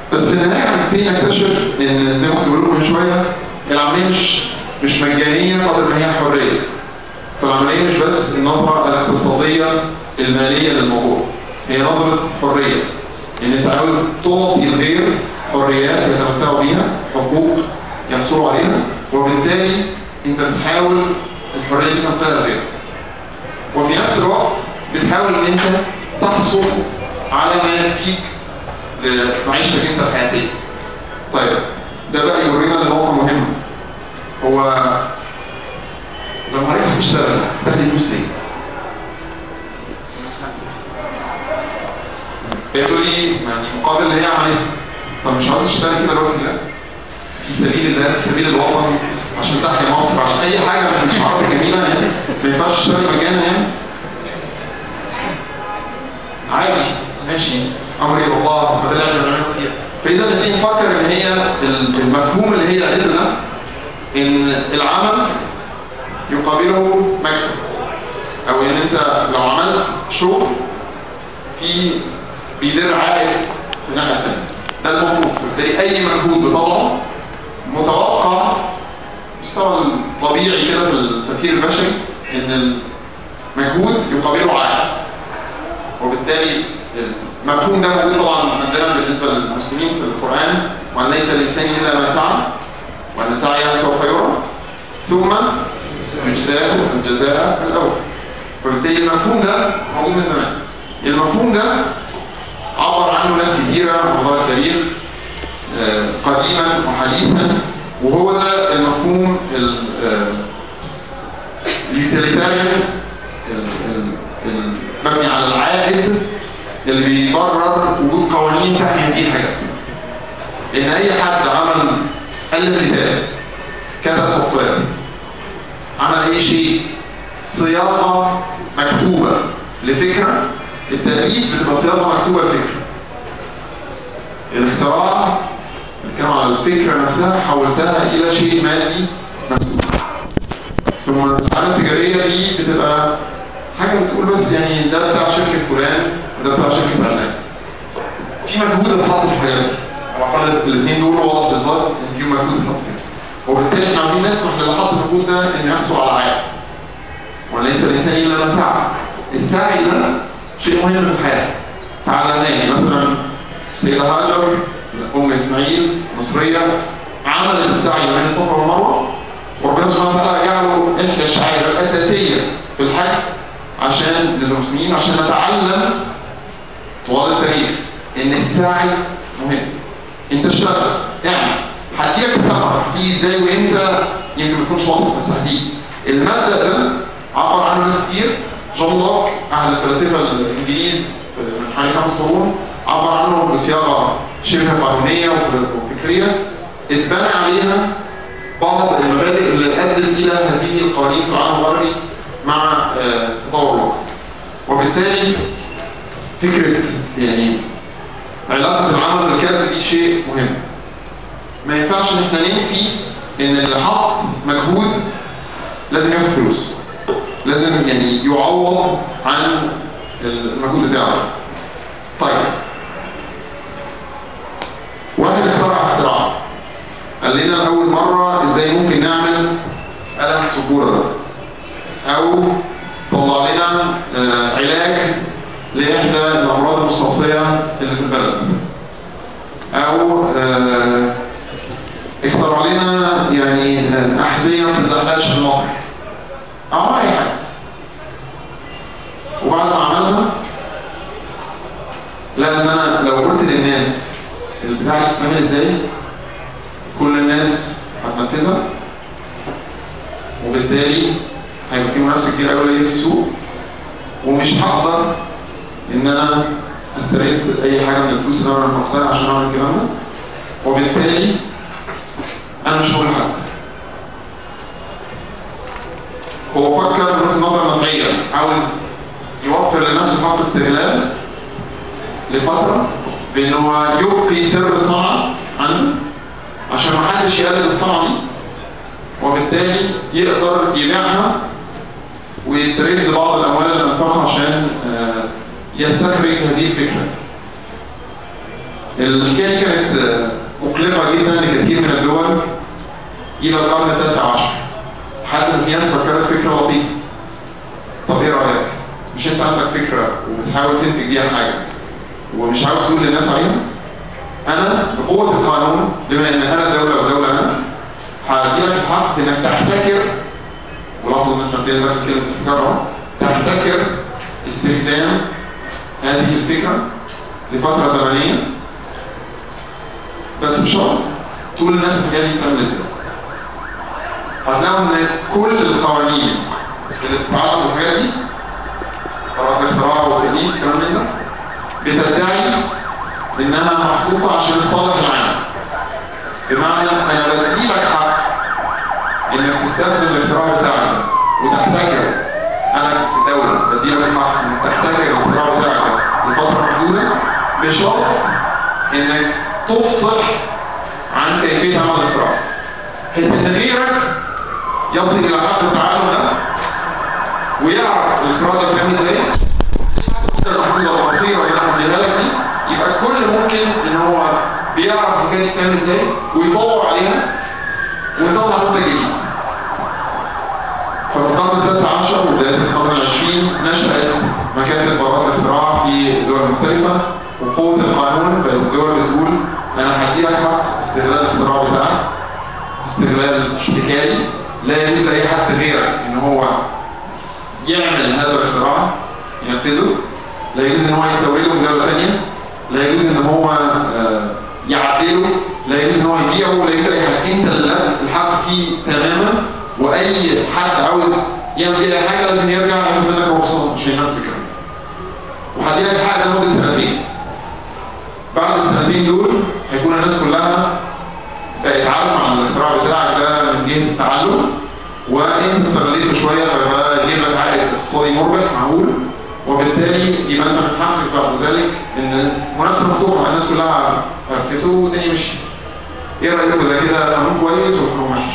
بس في النهايه هنبتدي نكتشف ان زي ما كنت بقول لكم من شويه العمليه مش مش مجانيه قدر ما هي حريه فالعمليه مش بس النظره الاقتصاديه الماليه للموضوع هي نظره حريه ان انت عاوز تعطي الغير حريات يتمتعوا بيها حقوق يحصلوا عليها وبالتالي انت بتحاول الحريه دي تنقلها لغيرك وفي نفس الوقت بتحاول ان انت تحصل على ما يكفيك لمعيشتك انت الحياتيه طيب ده بقى يورينا لنقطه مهمه هو لما حضرتك هتشتغل هتاخد فلوس ليه؟ فيقول لي يعني مقابل اللي هي عملته طب مش عاوز اشتغل كده لوجه الله في سبيل الله في سبيل الوطن عشان تحيا مصر عشان اي حاجه من الشعارات الجميله يعني ما ينفعش تشتغل مجانا يعني عادي ماشي امري الله ما ده اللي احنا بنعمله فيها فاذا نبتدي نفكر ان هي المفهوم اللي هي قالته ده ان العمل يقابله مكسب او ان انت لو عملت شغل في بيدر عائد في الناحيه الثانيه ده المفروض فبالتالي اي مجهود بطبعه متوقع مستوى الطبيعي كده في التفكير البشري ان المجهود يقابله عائد وبالتالي المفهوم ده موجود طبعا عندنا بالنسبه للمسلمين في القران وان ليس للانسان الا ما سعى وان سعيه سوف يرى ثم يجزاه الجزاء الاول فبالتالي المفهوم ده موجود من زمان المفهوم ده عبر عنه ناس كثيره على التاريخ قديما وحديثا وهو ده المفهوم اليوتيليتاريان المبني على العائد اللي بيبرر وجود قوانين تحمي هذه الحاجات ان اي حد عمل الف كتاب كتب سوفت وير عمل اي شيء صياغه مكتوبه لفكره التأليف بتبقى صياغه مكتوبه لفكره الاختراع بنتكلم على الفكره نفسها حولتها الى شيء مادي مكتوب ثم الحاله التجاريه دي بتبقى حاجه بتقول بس يعني ده بتاع شركه فلان وده بتاع شركه علان في مجهود اتحط في الحاجات دي على الاقل الاثنين دول واضح بالظبط ان في مجهود اتحط فيهم وبالتالي احنا عايزين نسمح للي حط المجهود ده انه يحصل على عائد وليس الانسان الا ما سعى السعي ده شيء مهم في الحياه تعلمناه يعني مثلا السيده هاجر ام اسماعيل مصريه عملت السعي بين الصفا والمروه وربنا سبحانه وتعالى جعله احدى الشعائر الاساسيه في الحج عشان للمسلمين عشان نتعلم طوال التاريخ ان السعي مهم انت اشتغل اعمل هديلك الثمره هتيجي ازاي وامتى يمكن ما تكونش واضح بس هتيجي المبدا ده عبر عنه ناس كتير جون لوك احد الفلاسفه الانجليز من حوالي خمس قرون عبر عنه بصياغه شبه قانونيه وفكريه اتبنى عليها بعض المبادئ اللي ادت الى هذه القوانين في العالم الغربي مع تطور الوقت وبالتالي فكرة يعني علاقة العمل بالكسب دي شيء مهم ما ينفعش ان احنا ننفي ان اللي حط مجهود لازم ياخد فلوس لازم يعني يعوض عن المجهود بتاعه طيب واحد اخترع اختراع قال لنا لأول مرة ازاي ممكن نعمل قلم السبورة ده او طلع لنا آه علاج لإحدى الأمراض المستعصية اللي في البلد او آه اخترع لنا يعني آه أحذية ما تتزحلقش في المطر او اي حاجة وبعد ما عملها لان انا لو قلت للناس البتاع دي بتتعمل ازاي كل الناس هتنفذها وبالتالي هيبقى في منافسه كبيره قوي في السوق ومش هقدر ان انا استرد اي حاجه من الفلوس اللي انا محتاجها عشان اعمل الكلام ده وبالتالي انا مش هقول لحد هو فكر من نظره نظريه عاوز يوفر لنفسه فتره استغلال لفتره بان هو يبقي سر الصنعه عنده عشان ما حدش يقلد الصنعه دي وبالتالي يقدر يبيعها ويسترد بعض الاموال اللي انفقها عشان يستخرج هذه الفكره الحكايه دي كانت آه، مقلقه جدا لكثير من الدول الى القرن التاسع عشر حتى الناس فكرت فكره لطيفه طب ايه رايك مش انت عندك فكره وبتحاول تنتج بيها حاجه ومش عاوز تقول للناس عليها انا بقوه القانون بما ان انا دوله ودوله انا هديلك الحق انك تحتكر ولاحظوا ان احنا بنقدر نركز كلمه احتكار اهو تحتكر استخدام هذه الفكره لفتره زمنيه بس بشرط تقول للناس الحكايه دي بتعمل ازاي هتلاقوا ان كل القوانين اللي بتتعلق بالحاجات دي قرارات الاختراع والتجديد الكلام من ده بتدعي انها محطوطه عشان الصالح العام بمعنى انا بدي لك حق انك تستخدم الاختراع بتاعك ده وتحتكر انا في الدوله بدي لك الحق انك تحتكر الاختراع بتاعك ده لفتره محدوده بشرط انك تفصح عن كيفيه عمل الاختراع حيث ان غيرك يصل الى حق التعلم ده ويعرف الاختراع ده بيعمل ازاي المحدودة القصيرة اللي انا مديها لك دي يبقى الكل ممكن ان هو بيعرف الحاجات دي بتعمل ازاي ويطور عليها ويطلع منتج جديد ففي القرن التاسع عشر وبداية القرن العشرين نشأت مكاتب براءة الاختراع في دول مختلفة وقوة القانون بقت الدول بتقول انا هدي لك حق استغلال الاختراع بتاعك استغلال احتكاري لا يجوز لاي حد غيرك ان هو يعمل هذا الاختراع ينفذه لا يجوز ان هو يستورده من دولة ثانية لا يجوز ان هو آه، يعدله لا يجوز ان هو يبيعه لا يجوز اي حاجة انت اللي لك الحق فيه تماما واي حد عاوز يعمل فيه اي حاجة لازم يرجع ياخد منك رخصة مش نفس الكلام وهدي لك الحق ده لمدة سنتين بعد السنتين دول هيكون الناس كلها بقت عارفة عن الاختراع بتاعك ده من جهة التعلم وانت استغليته شوية فيبقى يجيب لك عائد اقتصادي مربح معقول وبالتالي يبقى انت من حقك بعد ذلك ان منافسة مفتوحة الناس كلها عرفته والدنيا مشي ايه رأيكم ده كده قانون كويس وقانون وحش؟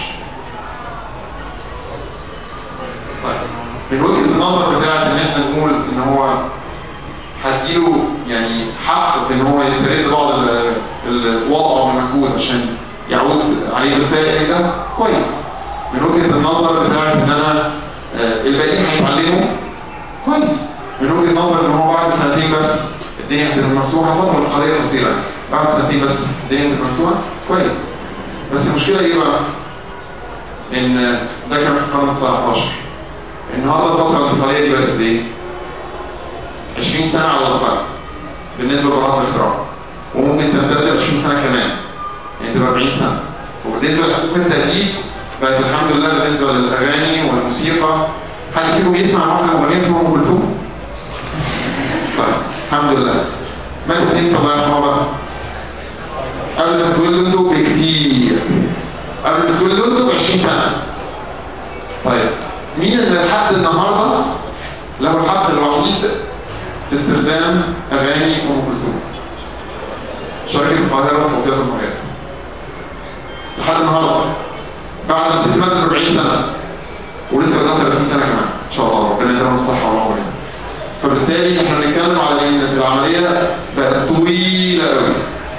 طيب من وجهة النظر بتاعت ان احنا نقول ان هو هديله يعني حق في ان هو يسترد بعض ال- الوضع والمجهود عشان يعود عليه بالفائده ده كويس من وجهه النظر بتاعت ان انا آه، الباقيين هيتعلموا كويس من وجهه نظر ان هو بعد سنتين بس الدنيا هتبقى مفتوحه فتره انتقاليه قصيره بعد سنتين بس الدنيا هتبقى مفتوحه كويس بس المشكله ايه بقى؟ ان ده كان في القرن ال 19 النهارده الفتره الانتقاليه دي بقت قد ايه؟ 20 سنة على الأقل بالنسبة لبراءة الاختراع وممكن تمتد ل 20 سنة كمان يعني تبقى 40 سنة وبالنسبة لحقوق التأليف بقت الحمد لله بالنسبة للأغاني والموسيقى حد فيكم يسمع واحدة أغنية اسمها أم كلثوم؟ طيب الحمد لله ماتت امتى الله يرحمها بقى؟ قبل ما تولدوا انتوا بكتير قبل ما تولدوا انتوا ب 20 سنة طيب مين اللي لحد النهارده له الحق الوحيد في استخدام اغاني ام كلثوم شركه القاهره صوتيات الموجات لحد النهارده بعد ما ست مات 40 سنه ولسه قدام 30 سنه كمان ان شاء الله ربنا يدينا الصحه والعمر يعني. فبالتالي احنا بنتكلم على ان العمليه بقت طويله قوي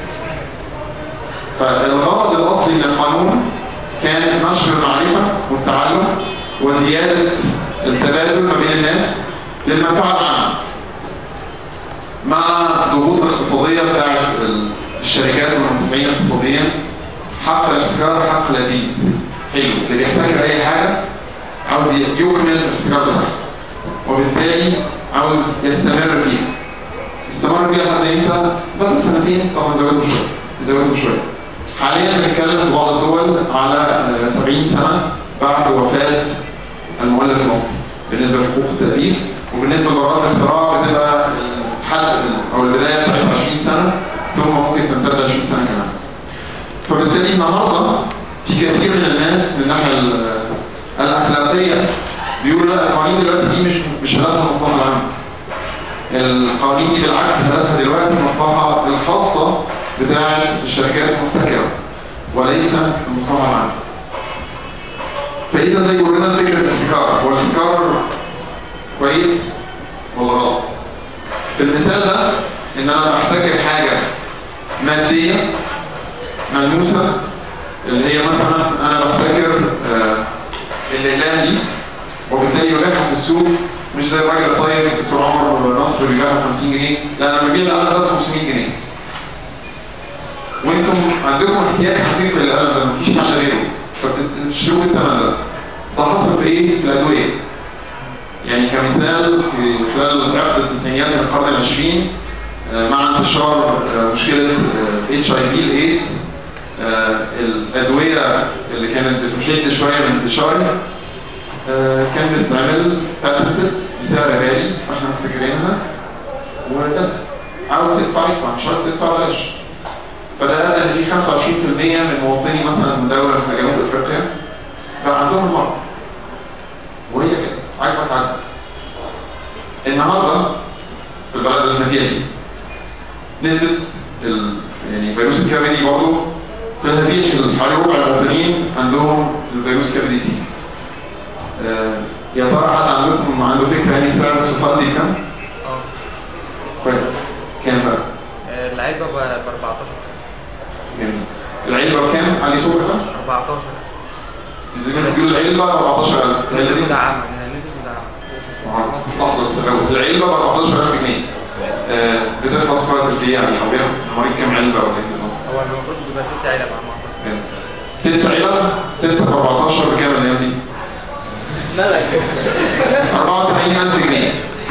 فالغرض الاصلي من القانون كان نشر المعرفه والتعلم وزياده التبادل ما بين الناس للمنفعه العامه مع ضغوط الاقتصاديه بتاعت الشركات والمنتفعين اقتصاديا حق الاحتكار حق لذيذ حلو اللي بيحتكر اي حاجه عاوز يكمل الاحتكار ده وبالتالي عاوز يستمر فيها استمر فيها لحد امتى؟ بعد سنتين طبعا زودوا شويه زودوا شويه حاليا بنتكلم في بعض الدول على آه، 70 سنه بعد وفاه المؤلف المصري بالنسبه لحقوق التاليف وبالنسبه لبراءات الاختراع بتبقى الحد او البدايه بتاعت 20 سنه ثم ممكن تمتد 20 سنه كمان فبالتالي النهارده في كثير من الناس من الناحيه ال- الاخلاقيه بيقولوا لا القوانين دلوقتي دي مش مش هدفها المصلحه العامه القوانين دي بالعكس هدفها دلوقتي المصلحه الخاصه بتاعه الشركات المحتكره وليس المصلحه العامه فاذا ده يقول لنا فكره الاحتكار هو الاحتكار كويس ولا غلط في المثال ده ان انا بحتكر حاجه ماديه ملموسه اللي هي مثلا انا بفتكر آه، الاعلان دي وبالتالي يبيعها في السوق مش زي الراجل الطيب دكتور عمر نصر بيبيعها ب 50 جنيه لا انا ببيع القلم ده ب 500 جنيه وانتم عندكم احتياج حقيقي للقلم ده مفيش حل غيره فبتشتروا الثمن ده ده حصل في ايه؟ في الادويه يعني كمثال في خلال عقد التسعينيات من القرن العشرين آه، مع انتشار آه، مشكلة اتش اي في الايدز الادوية اللي كانت بتحد شوية من انتشاره آه، كانت بتتعمل باتنتد بسعر غالي واحنا محتكرينها وبس عاوز تدفع يدفع مش عاوز تدفع بلاش فده ادى ان في 25% من مواطني مثلا من دولة في جنوب افريقيا بقى عندهم المرض وهي كده عاجبك عاجبك النهارده في البلد المدينة دي نسبة ال... يعني فيروس الكبدي برضه في هذه حوالي ربع المواطنين عندهم الفيروس الكبدي سي آه يا ترى حد عندكم عنده فكرة يعني سعر السلطات دي كام؟ اه كويس كام بقى؟ آه، العلبة ب 14 جميل العلبة بكام؟ علي صوت كام؟ 14 زي ما بتقول العلبة ب 14000 نسبة مدعمة يعني نسبة مدعمة لحظة بس الأول العلبة ب 14000 جنيه آه، بتخلص في وقت قد ايه يعني او بياخد مريض كام علبة ولا ايه بالظبط؟ هو المفروض بيبقى ست علب على ما اعتقد ست علب ستة ب 14 بكام الايام دي؟ ملك 84000 جنيه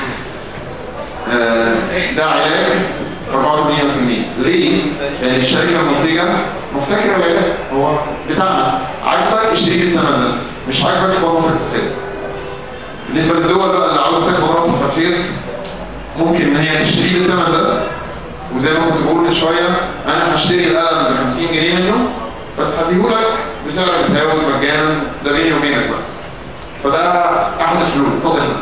آه، ده علاج 84000 جنيه ليه؟ لان الشركة المنتجة محتكرة العلاج هو بتاعنا عاجبك اشتري بالثمن ده مش عاجبك يبقى مصر تحتاج بالنسبة للدول بقى اللي عاوزة تاخد راس الترخيص ممكن ان هي تشتري بالثمن ده وزي ما كنت بقول من شويه انا هشتري القلم ب 50 جنيه منه بس هديهولك بسعر متهاوي مجانا ده بيني وبينك بقى فده احد الحلول اتفضل يا فندم.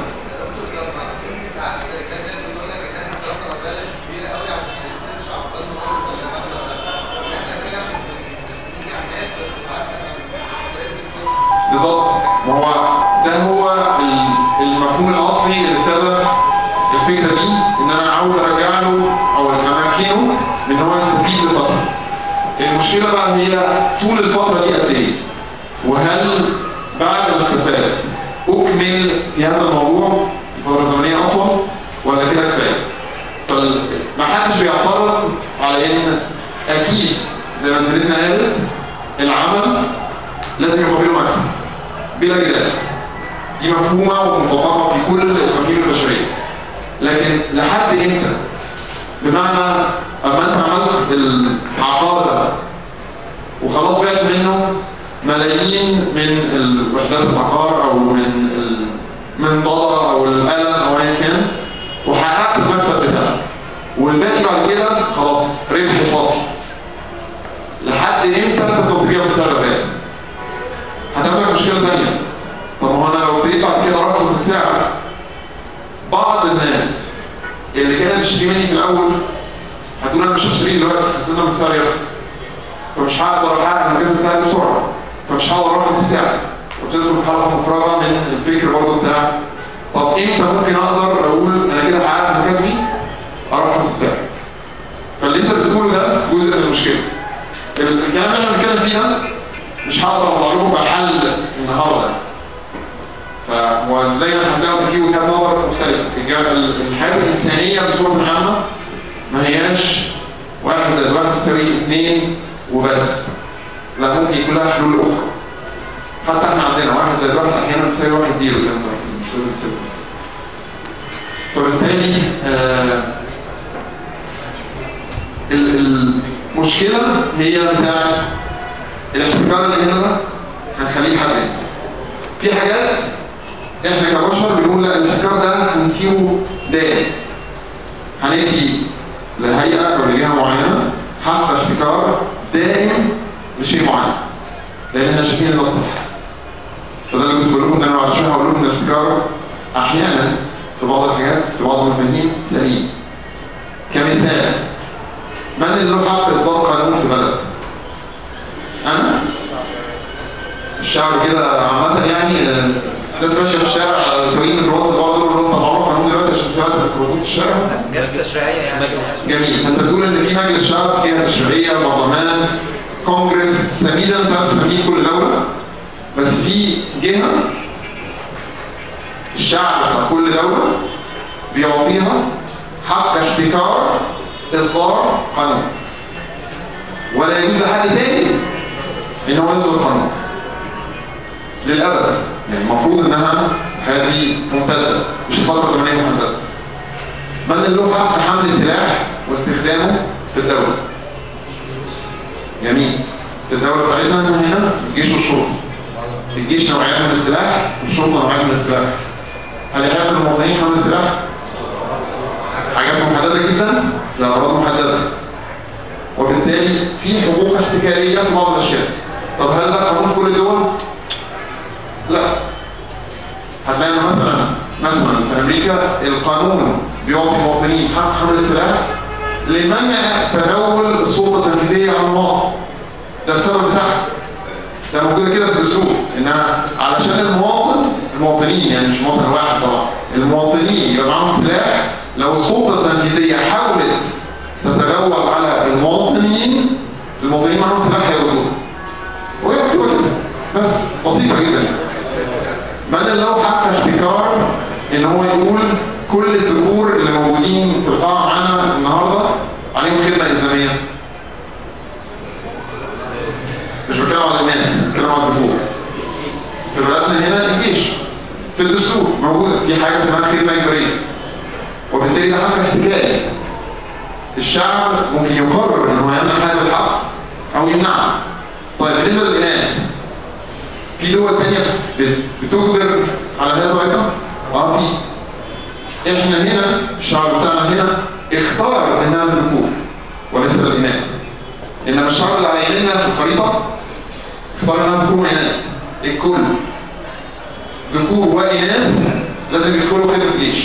بالظبط ما هو ده هو ال- المفهوم الاصلي اللي ابتدى الفكره دي ان انا عاوز ارجع له او امكنه من ان هو يستفيد بالفتره المشكله بقى هي طول الفتره دي قد ايه وهل بعد ما استفاد اكمل في هذا الموضوع فتره زمنيه اطول ولا كده كفايه فما حدش بيعترض على ان اكيد زي ما سيدنا قالت العمل لازم يبقى له مكسب بلا جدال دي مفهومة ومطبقة في كل المفاهيم البشرية لكن لحد امتى بمعنى اما انت عملت العقار ده وخلاص بعت منه ملايين من الوحدات العقار او من المنضدة او القلم او ايا كان وحققت المكسب بتاعك والباقي بعد كده خلاص ربح صافي لحد امتى تفضل تبيع بالسعر ده هتبقى مشكلة تانية طب ما هو انا لو ابتديت بعد كده ارخص السعر بعض الناس اللي كانت بتشتري مني في الاول هتقول انا مش هشتريه دلوقتي هستنى لما السعر يرخص فمش هقدر احقق المكاسب بتاعتي بسرعه فمش هقدر ارخص السعر وبتدخل في حلقه مفرغه من الفكر برضه بتاع طب امتى ممكن اقدر اقول انا كده حققت مكاسبي ارخص السعر فاللي انت بتقوله ده جزء من المشكله الكلام اللي احنا بنتكلم فيه ده مش هقدر اطلع لكم بحل النهارده فهو دايما هتلاقوا فيه وجهات نظر مختلفه الج- الحياه الانسانيه بصوره عامه ما هياش واحد زائد واحد تساوي اثنين وبس لا ممكن يكون لها حلول اخرى حتى احنا عندنا واحد زائد واحد احيانا تساوي واحد زيرو زي ما انتم عارفين مش لازم تساوي فبالتالي آه ال- المشكله هي بتاعت الاحتكار اللي هنا ده هنخليه حاجات في حاجات احنا كبشر بنقول لا الاحتكار ده هنسيبه دائم هندي لهيئة او لجهة معينة حق احتكار دائم لشيء معين لان احنا شايفين ان ده الصح فده اللي كنت بقول لكم ان انا بعد شويه هقول لكم ان الاحتكار احيانا في بعض الحاجات في بعض المفاهيم سليم كمثال من اللي له حق اصدار قانون في بلد؟ انا الشعب كده عامة يعني آه، الناس ماشية في الشارع سواقين الميكروباص اللي بعض دول طلعوا قانون دلوقتي عشان سواقة وسط الشارع جهة تشريعية يعني جميل انت بتقول ان في مجلس شعب جهه تشريعيه برلمان كونجرس سميدا نفس سميد كل دوله بس في جهه الشعب بتاع كل دوله بيعطيها حق احتكار اصدار قانون ولا يجوز لحد تاني ان هو يصدر قانون للابد يعني المفروض انها هذه ممتده مش فتره زمنيه محدده من اللي له حق حمل السلاح واستخدامه في الدولة جميل في الدولة بتاعتنا هنا الجيش والشرطة الجيش نوعيات من السلاح والشرطة نوعيات من السلاح هل يحب المواطنين حمل السلاح؟ حاجات محددة جدا لأغراض محددة وبالتالي في حقوق احتكارية في بعض الأشياء طب هل ده قانون كل الدول؟ لا هتلاقي إن مثلا مثلا في امريكا القانون بيعطي المواطنين حق حمل السلاح لمنع تناول السلطه التنفيذيه عن المواطن ده السبب بتاعها ده موجود كده في الدستور انها علشان المواطن المواطنين يعني مش مواطن واحد طبعا المواطنين يبقى معاهم سلاح لو السلطه التنفيذيه حاولت تتجول على المواطنين المواطنين معاهم سلاح هيقولوا وهي مكتوبه كده بس بسيطه جدا من اللي له حق احتكار ان هو يقول كل الذكور اللي موجودين في القاعه معانا النهارده عليهم خدمه الزاميه مش بتكلم على الناس بتكلم على الذكور في بلدنا هنا الجيش في الدستور موجود في حاجه اسمها خدمه اجباريه وبالتالي ده حق احتكاري الشعب ممكن يقرر ان هو يمنع هذا الحق او يمنعه طيب بالنسبه للاناث في دول تانية بت- بتجبر على هذا ايضا اه في احنا هنا الشعب بتاعنا هنا اختار انها الذكور وليس الاناث انما الشعب اللي عيننا في الخريطه اختار انها ذكور واناث الكل ذكور واناث لازم يدخلوا خدمه الجيش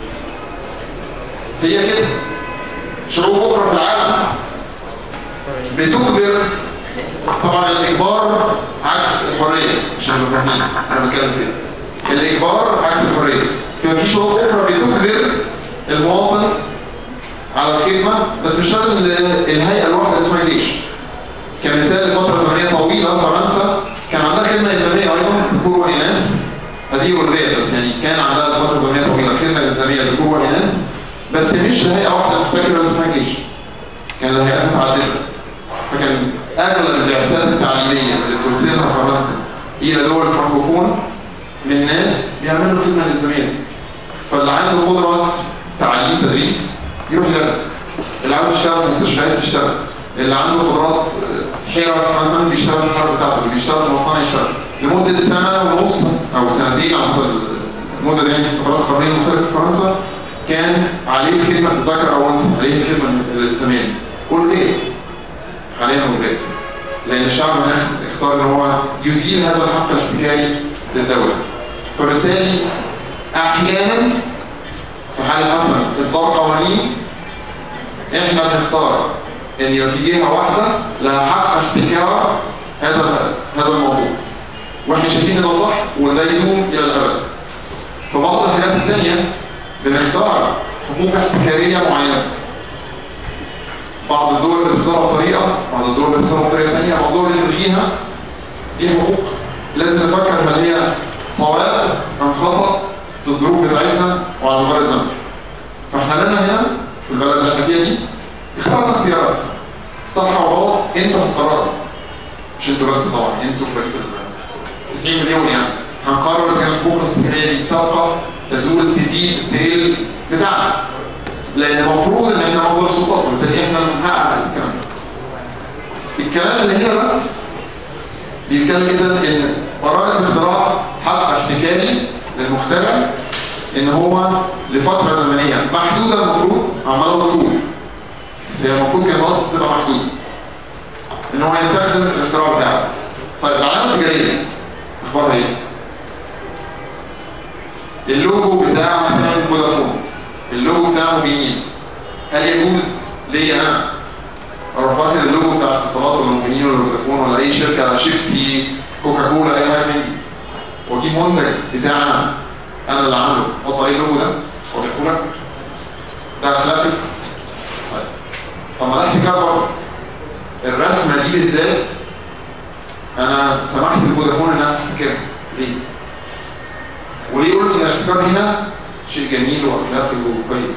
هي كده شعوب اخرى في العالم بتجبر طبعا الاجبار عكس الحريه مش احنا فاهمين انا بتكلم كده الاجبار عكس الحريه ففي شعوب اخرى بتجبر المواطن على الخدمه بس مش لازم ال- الهيئه الواحده اللي اسمها الجيش كمثال لفتره زمنيه طويله فرنسا كان عندها خدمه الزاميه ايضا ذكور واناث هذه ولديه بس يعني كان عندها فتره زمنيه طويله خدمه الزاميه ذكور واناث بس مش هيئه واحده فاكره اللي اسمها الجيش كان الهيئات متعدده فكان اغلب البعثات التعليميه اللي ترسلها فرنسا الى دول الفرنكوفون من ناس بيعملوا الخدمه الالزاميه دي. فاللي عنده قدره تعليم تدريس يروح يدرس اللي عاوز يشتغل في مستشفيات يشتغل اللي عنده قدرات آه، حرف مثلا بيشتغل في الحرف بتاعته اللي بيشتغل في مصانع يشتغل لمده سنه ونص او سنتين على حسب المده دي يعني في فترات قرنيه مختلفه في فرنسا كان عليه الخدمه ذكر او انثى عليه الخدمه الالزاميه دي. قول ليه؟ حاليا مبادئ لان الشعب هناك اختار ان هو يزيل هذا الحق الاحتكاري للدولة فبالتالي احيانا في حال مثلا اصدار قوانين احنا بنختار ان يبقى في جهه واحده لها حق احتكار هذا هذا الموضوع واحنا شايفين ان ده صح وده يدوم الى الابد في بعض الحاجات الثانيه بنختار حقوق احتكاريه معينه بعض الدول بتختارها بطريقة بعض الدول بتختارها بطريقة ثانية بعض الدول بتلغيها دي حقوق لازم نفكر هل هي صواب أم خطأ في الظروف بتاعتنا وعلى مدار الزمن فاحنا لنا هنا في البلد اللي احنا فيها دي اخترنا اختيارات صح وغلط انتوا هتقرروا مش انتوا بس طبعا انتوا في ال 90 مليون يعني هنقرر اذا كانت الحقوق الاختياريه دي تبقى تزول تزيد تقل بتاعنا لان المفروض ان احنا مصدر سلطات وبالتالي احنا بنحقق الكلام ده الكلام اللي هنا ده بيتكلم جدا ان براءة الاختراع حق احتكاري للمخترع ان هو لفترة زمنية محدودة المفروض عماله طول بس هي المفروض كان اصلا تبقى محدودة ان هو يستخدم الاختراع بتاعه طيب العلامة التجارية اخبارها ايه؟ اللوجو بتاع مثلا فودافون اللوجو بتاع موبينيل هل يجوز ليا انا اروح واخد اللوجو بتاع اتصالات ولا موبينيل ولا فودافون ولا اي شركه شيبسي كوكا كولا اي حاجه من دي واجيب منتج بتاعنا انا اللي عامله احط عليه اللوجو ده واضحه لك ده اخلاقي طيب طب ما ده احتكار برضه الرسمه دي بالذات انا سمحت لفودافون انها تحتكرها ليه؟ وليه قلت ان الاحتكار هنا شيء جميل واخلاقي وكويس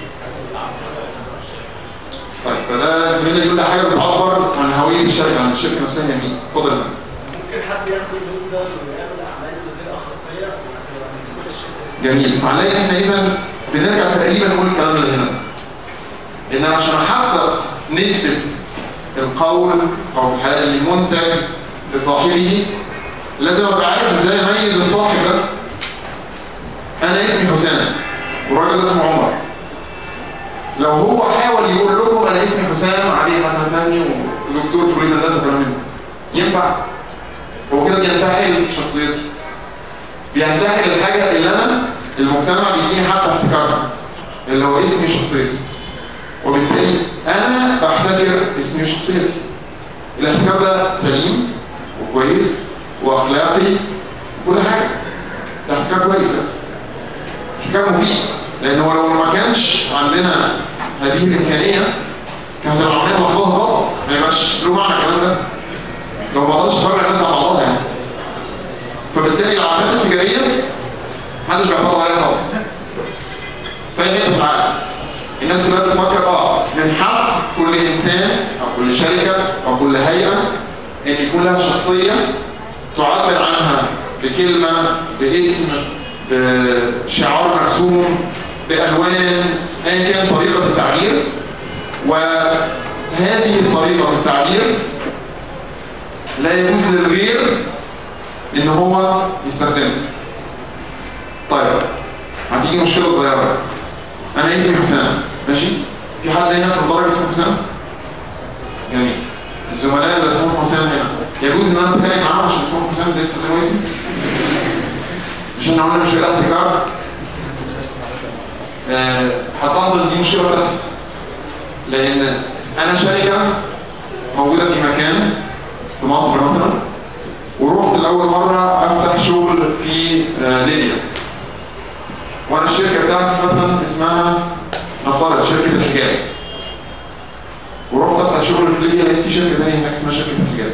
طيب فده زميلي يقول لي حاجه بتعبر عن هويه الشركه عن الشركه نفسها هي مين؟ اتفضل يا فندم. ممكن حد ياخد اللون ده ويعمل اعمال غير اخلاقيه وهتبقى من كل الشركات جميل معناه ان احنا اذا بنرجع تقريبا نقول الكلام اللي هنا ان أنا عشان احقق نسبه القول او في الحاله دي المنتج لصاحبه لازم ابقى عارف ازاي اميز الصاحب ده انا اسمي حسام والراجل ده اسمه عمر لو هو حاول يقول لكم انا اسمي حسام علي حسن فهمي ودكتور كليه هندسه كلام من ده. ينفع هو كده بينتحل شخصيته بينتحل الحاجه اللي انا المجتمع بيديني حتى احتكارها اللي هو اسمي شخصيتي وبالتالي انا بحتكر اسمي وشخصيتي الاحتكار ده سليم وكويس واخلاقي وكل حاجه ده احتكار كويس ده احتكار مفيد لانه لو ما كانش عندنا هذه الامكانيه كان هتبقى عمليه لوحدها خالص ما يبقاش له معنى الكلام ده لو ما قدرتش افرق الناس عن بعضها يعني فبالتالي العلامات التجاريه محدش بيعترض عليها خالص فهي حته في العالم الناس كلها بتفكر اه من حق كل انسان او كل شركه او كل هيئه ان يكون لها شخصيه تعبر عنها بكلمه باسم بشعار مرسوم بالوان ايا كان طريقه التعبير وهذه طريقه التعبير لا يجوز للغير ان هو يستخدمها طيب هتيجي مشكله صغيره انا اسمي حسام ماشي في حد هنا في الدرجه اسمه حسام جميل الزملاء اللي اسمهم حسام هنا يجوز ان انا اتكلم معاهم عشان اسمهم حسام زي استخدام اسمي مش احنا قلنا مش كده احتكار آه، هتلاحظوا ان دي مشكله بس لان انا شركه موجوده في مكان في مصر مثلا ورحت لاول مره افتح شغل في آه، ليبيا وانا الشركه بتاعتي مثلا اسمها نفترض شركه الحجاز ورحت افتح شغل في ليبيا لقيت في شركه ثانيه هناك اسمها شركه الحجاز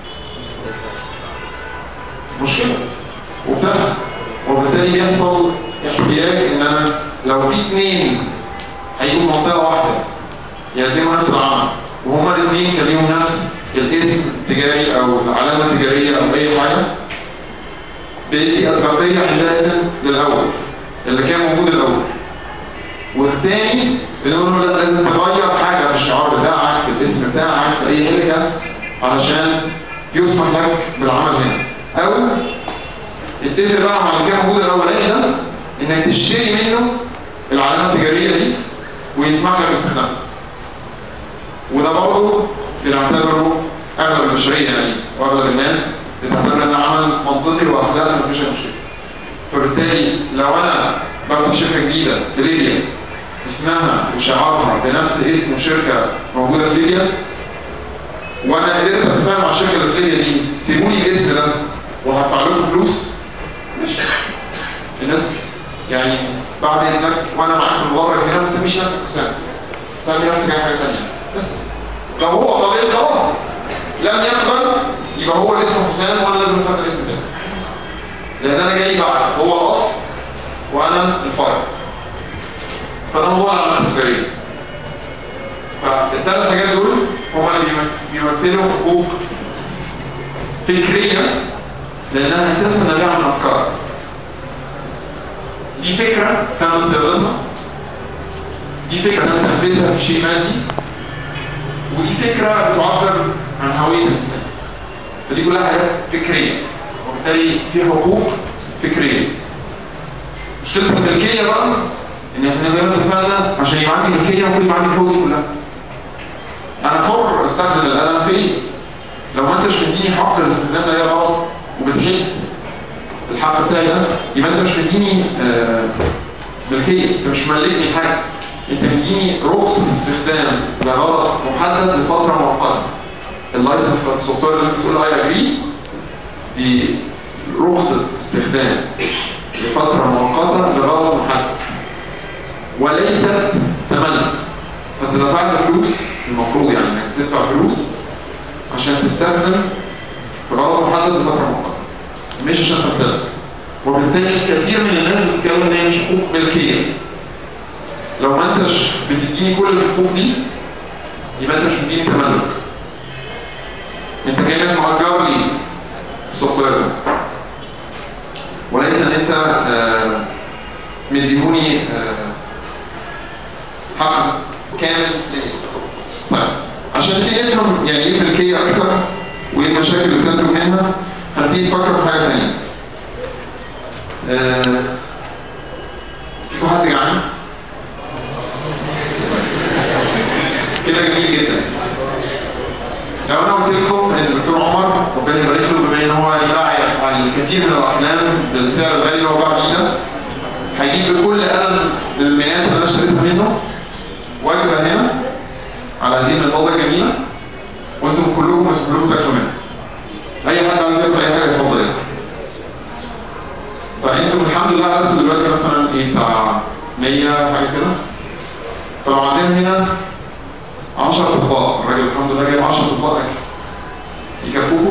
مشكله وبتحصل وبالتالي بيحصل احتياج ان انا لو في اثنين هيجوا منطقه واحده يقدموا نفس العمل وهما الاثنين كان ليهم نفس الاسم التجاري او العلامه التجاريه او اي حاجه بيدي اسبقيه عندئذ للاول اللي كان موجود الاول والثاني بنقول له لا لازم تغير حاجه في الشعار بتاعك في الاسم بتاعك في اي حاجه علشان يسمح لك بالعمل هنا او اتفق بقى مع اللي كان موجود الاولاني ده انك تشتري منه العلامه التجاريه دي ويسمح لك باستخدامها وده برضه بنعتبره اغلب البشريه يعني واغلب الناس بتعتبر ان عمل منطقي واخلاقي مفيش أي مشكله فبالتالي لو انا بفتح شركه جديده في ليبيا اسمها وشعارها بنفس اسم شركه موجوده في ليبيا وانا قدرت اتفاهم مع الشركه اللي في ليبيا دي سيبوني الاسم ده وهدفع لكم فلوس ماشي الناس يعني بعد اذنك وانا معاك في المدرج هنا ما تسميش نفسك حسام سمي نفسك اي حاجه ثانيه بس لو هو قبيل خلاص لم يقبل يبقى هو اللي اسمه حسام وانا لازم استخدم اسم تاني لان انا جاي بعد هو الاصل وانا الفرع فده موضوع العلامات التجاريه فالثلاث حاجات دول هما اللي بيمث- بيمثلوا حقوق فكريه لانها اساسا نابعه من افكار دي فكره تم استخدامها دي فكره تم تنفيذها في شيء مادي ودي فكره بتعبر عن هويه الانسان فدي كلها حاجات فكريه وبالتالي في حقوق فكريه مشكله الملكيه بقى ان احنا زي ما اتفقنا عشان يبقى عندي ملكيه المفروض يبقى عندي الحقوق دي كلها انا حر استخدم القلم في ايه لو ما انتش مديني حق الاستخدام ده هي غلط وبتحل الحق بتاعي ده يبقى انت مش مديني آه، ملكيه انت مش ملكني حاجه انت مديني رخصه استخدام لغرض محدد لفتره مؤقته اللايسنس بتاع السوفت وير اللي انت بتقول اي اجري دي رخصه استخدام لفتره مؤقته لغرض محدد وليست فانت دفعت فلوس المفروض يعني انك تدفع فلوس عشان تستخدم في غرض محدد لفتره مؤقته مش عشان تمتلك وبالتالي كثير من الناس بتتكلم ان هي مش حقوق ملكيه لو ما انتش بتديني كل الحقوق دي يبقى انت مش مديني تملك انت كانك مؤجر لي السوفت وير ده وليس ان انت آه، مديهوني آه، حق كامل ليه طيب عشان تيجي نفهم يعني ايه ملكيه اكتر وايه المشاكل اللي بتنتج منها هنبتدي نفكر في حاجه ثانيه آه، فيكم حد جعان؟ كده جميل جدا لو انا قلت لكم ان الدكتور عمر ربنا يبارك له بما ان هو يباع على الكثير من الاقلام بالسعر الغالي اللي هو باع بيه ده هيجيب بكل قلم المئات اللي انا اشتريتها منه وجبه هنا على هذه المنضده الجميله وانتم كلكم مسؤولون تاكلوا منها اي حد عايز ياكل اي حاجه يتفضل ياكل فانتم الحمد لله عددكم دلوقتي مثلا ايه بتاع 100 حاجه كده فلو عندنا هنا 10 اطباق الراجل الحمد لله جايب 10 اطباق اكل يكفوكوا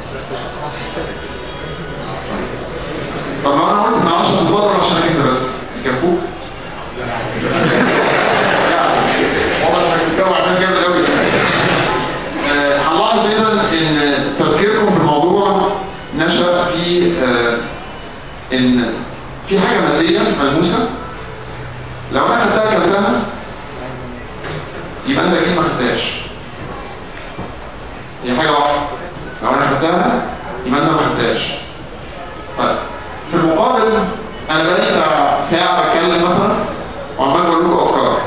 طب لو انا قلت ان 10 اطباق دول عشان انت بس يكفوك يعني واضح انك بتتكلم عن جامد قوي آه، هنلاحظ ايضا ان تفكيركم في الموضوع نشا في آه، ان في حاجه ماديه ملموسه لو انا خدتها كلتها يبقى انت اكيد ما خدتهاش هي حاجه واحده لو انا خدتها يبقى انت ما خدتهاش طيب في المقابل انا بقالي بتاع ساعه بتكلم مثلا وعمال بقول لكم افكار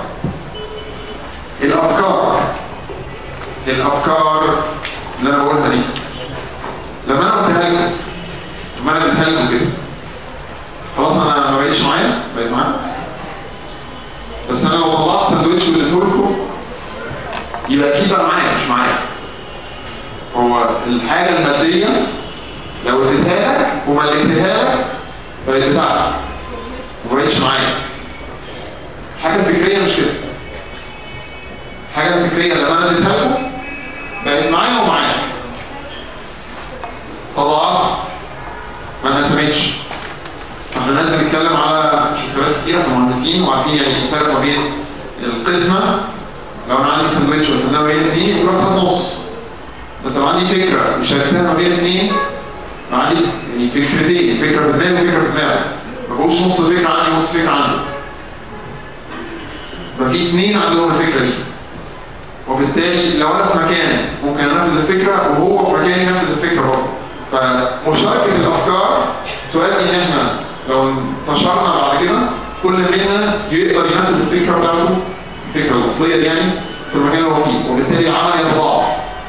الافكار الافكار اللي انا بقولها دي لما انا قلتها لكم لما انا اديتها لكم كده خلاص انا ما بقيتش معايا بقيت معايا بس انا لو طلعت ساندوتش واديته لكم يبقى اكيد بقى معايا مش معايا هو الحاجه الماديه لو اديتها لك وما اديتها لك بقت بتاعتك ما بقتش معايا حاجه فكريه مش كده حاجه فكريه لما انا اديتها لكم بقت معايا ومعاك تضاعفت ما انقسمتش احنا ناس بنتكلم على حسابات كتيره في المهندسين وعارفين يعني ايه الفرق ما بين القسمه لو انا عندي سندوتش وقسمناه بين اثنين يبقى واحد نص بس لو عندي فكره وشاركتها ما بين اثنين عندي يعني فكرتين فكره في دماغي وفكره في دماغي ما بقولش نص فكره عندي ونص فكره عندي ففي اثنين عندهم الفكره دي وبالتالي لو انا في مكان ممكن انفذ الفكره وهو في مكان ينفذ الفكره برضه فمشاركه الافكار تؤدي ان احنا لو انتشرنا بعد كده كل منا يقدر ينفذ الفكره بتاعته الفكره الاصليه دي يعني في المكان اللي هو فيه وبالتالي العمل يتضاعف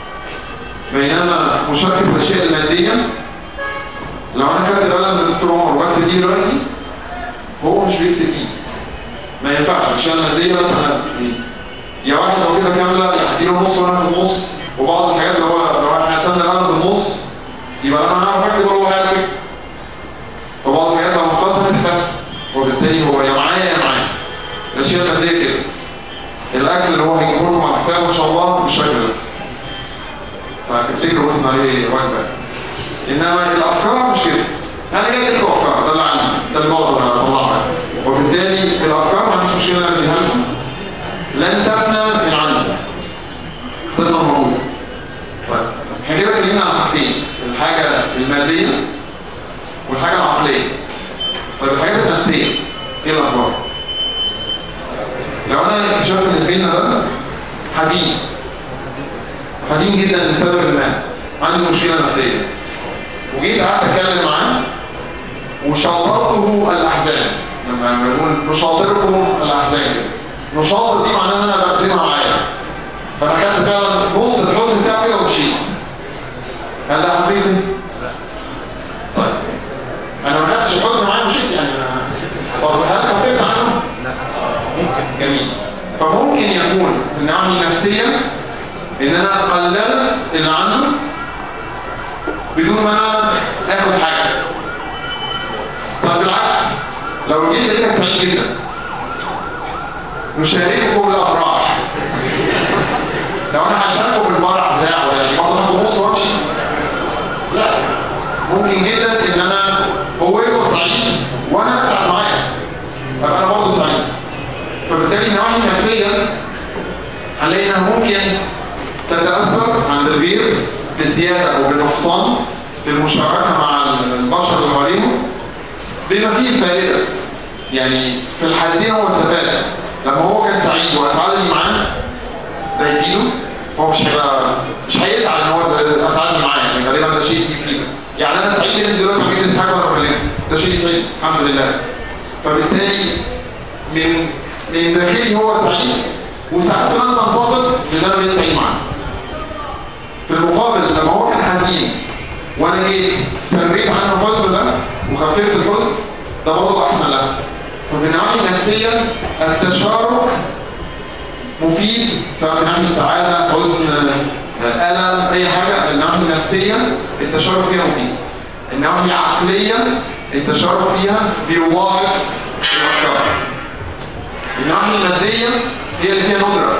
بينما مشاركه الاشياء الماديه لو انا كاتب قلم للدكتور عمر وبكتب دي دلوقتي هو مش بيكتب دي ما ينفعش عشان الماديه مثلا يا واحد لو كده كامله يديله نص وانا في النص وبعض الحاجات اللي هو لو احنا قسمنا القلم بالنص يبقى انا هعرف اكتب ولا هو هيعرف يكتب وبعض الحاجات لو انقسمت تحصل وبالتالي هو يا معايا يا معايا الاشياء الماديه كده الاكل اللي هو هيجيبه لكم على حساب ان شاء الله مش فاكر ده فافتكروا بس ان عليه وجبه انما الافكار مش كده انا جاي لكم افكار ده اللي عندي ده اللي بقدر اطلعها وبالتالي الافكار ما عنديش مشكله انا اديها لكم لن تبنى من عندي تفضل موجوده طيب احنا كده اتكلمنا عن حاجتين الحاجه الماديه والحاجه العقليه طيب الحاجات النفسيه ايه الاخبار لو انا اكتشفت ان زميلنا ده حزين حزين جدا لسبب ما عنده مشكله نفسيه وجيت قعدت اتكلم معاه وشاطرته الاحزان لما بنقول نشاطركم الاحزان نشاطر دي معناه ان انا بقسمها معايا فانا خدت فعلا نص الحزن بتاعي كده ومشيت هل ده حقيقي؟ طيب انا ما خدتش الحزن معايا ومشيت يعني أنا- طب هل خفيت عنه؟ لا ممكن جميل فممكن يكون النعم النفسية ان انا قللت اللي عنده بدون ما انا اخد حاجة طب بالعكس لو جيت لقيتك سعيد جدا نشارككم الافراح لو انا هشاركه في الفرح بتاعه يعني برضه هاخد نص وامشي لا ممكن جدا ان انا هو يبقى سعيد وانا اسعد معاه ابقى انا برضه سعيد فبالتالي النواحي النفسيه هنلاقي انها ممكن تتاثر عند الغير بزياده او بنقصان بالمشاركه مع البشر اللي حواليهم بما فيه الفائده يعني في الحالتين هو استفاد لما هو كان سعيد واسعدني معاه ده يفيده هو مش هيبقى مش هيزعل ان هو اسعدني معاه يعني غالبا ده شيء يفيده يعني انا سعيد ان دلوقتي عملت حاجه وانا بكلمه ده شيء سعيد الحمد لله فبالتالي من من داخلي هو سعيد وساعات كمان تنتقص ان انا بقيت سعيد معاه في المقابل لما هو كان حزين وانا جيت سريت عنه الحزن ده وخففت الحزن ده برضه احسن له ففي النواحي النفسيه التشارك مفيد سواء من ناحيه سعاده حزن آه، الم اي حاجه النواحي النفسيه التشارك فيها مفيد النواحي العقليه التشارك فيها بيوافق الافكار النواحي الماديه هي اللي فيها ندره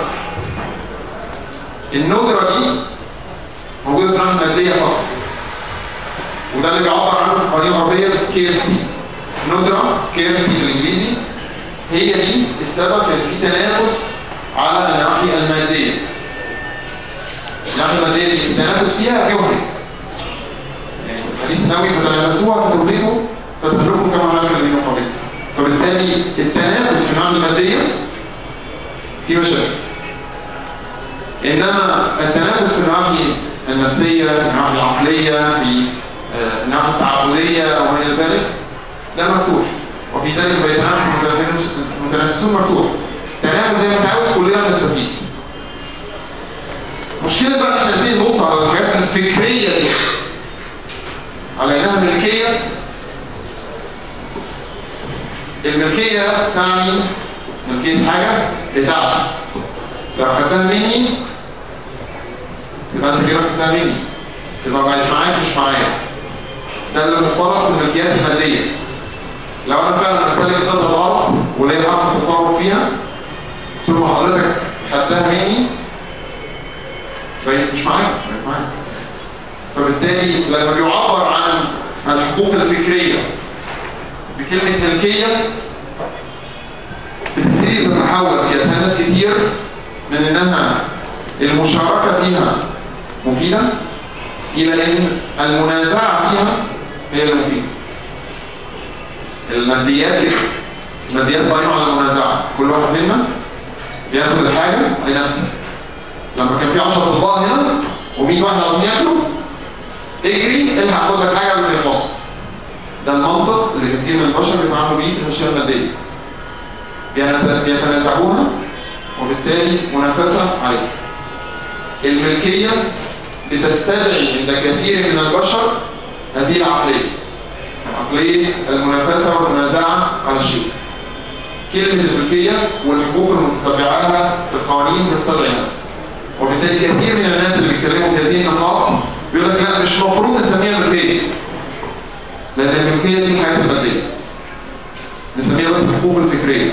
الندره دي موجوده في النواحي الماديه فقط وده اللي بيعبر عنه في القوانين الغربيه سكيرستي ندره سكيرستي بالانجليزي هي دي السبب ان في تنافس على النواحي الماديه النواحي الماديه دي التنافس فيها بيهلك يعني الحديث النبوي فتنافسوها فتهلكوا فتهلكوا كما هلك الذين قبلكم فبالتالي التنافس في النواحي الماديه في مشاكل انما التنافس في النواحي النفسيه في النواحي العقليه في آه، النواحي التعبديه او ما الى ذلك ده مفتوح وفي ذلك بيتنافس المتنافس- المتنافسون مفتوح تنافس زي ما انت عاوز كلنا نستفيد مشكلة بقى ان احنا نبتدي نبص على الحاجات الفكرية دي على انها ملكية الملكية تعني ملكية حاجة بتاعتي لو خدتها مني تبقى انت كده خدتها مني تبقى بقت معاك مش معايا ده اللي مفترض في الملكيات المادية لو انا فعلا امتلك قطعة الارض وليا حق التصرف فيها ثم حضرتك خدتها مني بقيت مش معايا بقيت معايا فبالتالي لما بيعبر عن الحقوق الفكرية بكلمة ملكية بتبتدي تتحول في أذهان كتير من إنها المشاركة فيها مفيدة إلى إن المنازعة فيها هي المفيدة الماديات كده الماديات قائمة على المنازعة كل واحد منا بياخد الحاجة لنفسه لما كان في 10 اطباق هنا و100 واحد عاوزين ياكلوا اجري الحق خد لك حاجه قبل ما يخلصوا ده المنطق اللي كتير من البشر بيتعاملوا بيه في الاشياء الماديه بينت- بيتنازعوها وبالتالي منافسه عليها الملكيه بتستدعي عند كثير من البشر هذه العقليه عقليه المنافسه والمنازعه على الشيء كلمة الملكية والحقوق المتتبعة لها في القوانين تستدعيها وبالتالي كثير من الناس اللي بيتكلموا في هذه النقاط بيقول لك لا مش المفروض نسميها ملكية لأن الملكية دي الحياة المادية نسميها بس الحقوق الفكرية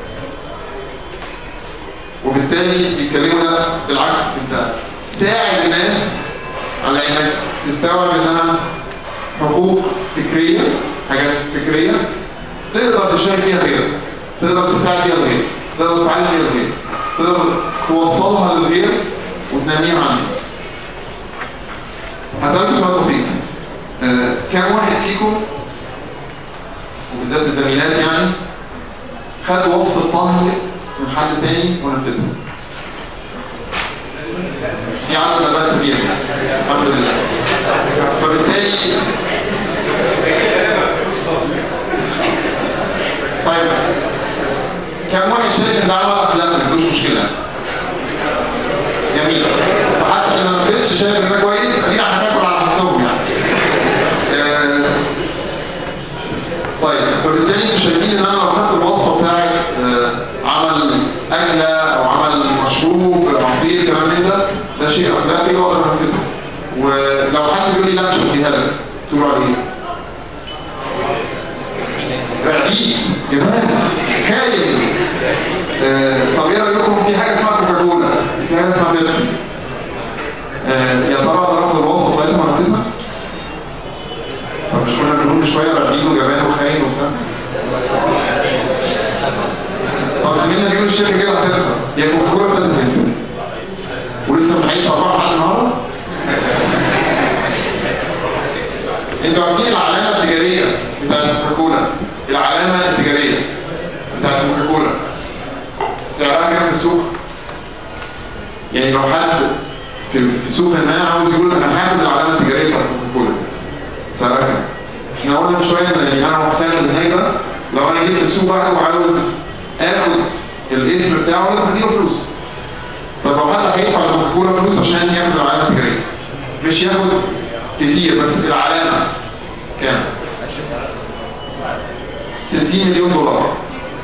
وبالتالي بيتكلموا ده بالعكس انت ساعد الناس على انك تستوعب انها حقوق فكرية حاجات فكرية تقدر تشارك فيها غيرك تقدر تساعد فيها الغير تقدر تعلم فيها الغير تقدر توصلها للغير وتنميها عنه هسألكم سؤال بسيط آه، كم واحد فيكم وبالذات الزميلات يعني خد وصفة طهي من حد تاني ونفذها في عدد لا بأس بيها الحمد لله فبالتالي طيب كم واحد شايف ان ده عمل لا ما فيهوش مشكله جميل فحتى اللي ما نفذش شايف ان ده كويس ادينا هناكل على نفسهم يعني آه، طيب فبالتالي انتوا شايفين ان انا لو خدت الوصفه بتاعت آه، عمل اكله او عمل مشروب عصير كلام من ده ده شيء ده كده اقدر انفذه ولو حد بيقول لي لا مش هديها لك تقول عليه ايه؟ رعديد جبان كاين آه، طب ايه رايكم في حاجه اسمها كوكاكولا في حاجه اسمها بيبسي كل شويه راجعين وجبان وخاين وبتاع طب زميلنا بيقول الشركه كده هتخسر هي كوكاكولا ابتدت امتى؟ ولسه ما حققش ارباح لحد النهارده؟ انتوا عارفين العلامه التجاريه بتاعت كوكاكولا العلامه التجاريه بتاعت كوكاكولا سعرها كام في السوق؟ يعني لو حد في في سوق ما عاوز يقول انا هاخد العلامه التجاريه بتاعت كوكاكولا سعرها كام؟ احنا قلنا من شويه ان يعني انا وحسام اللي هناك ده لو انا جيت السوق بقى وعاوز اخد الاسم بتاعه لازم اديله فلوس طب لو حد هيدفع لكوكاكولا فلوس عشان ياخد العلامه التجاريه مش ياخد كتير بس العلامه كام؟ 60 مليون دولار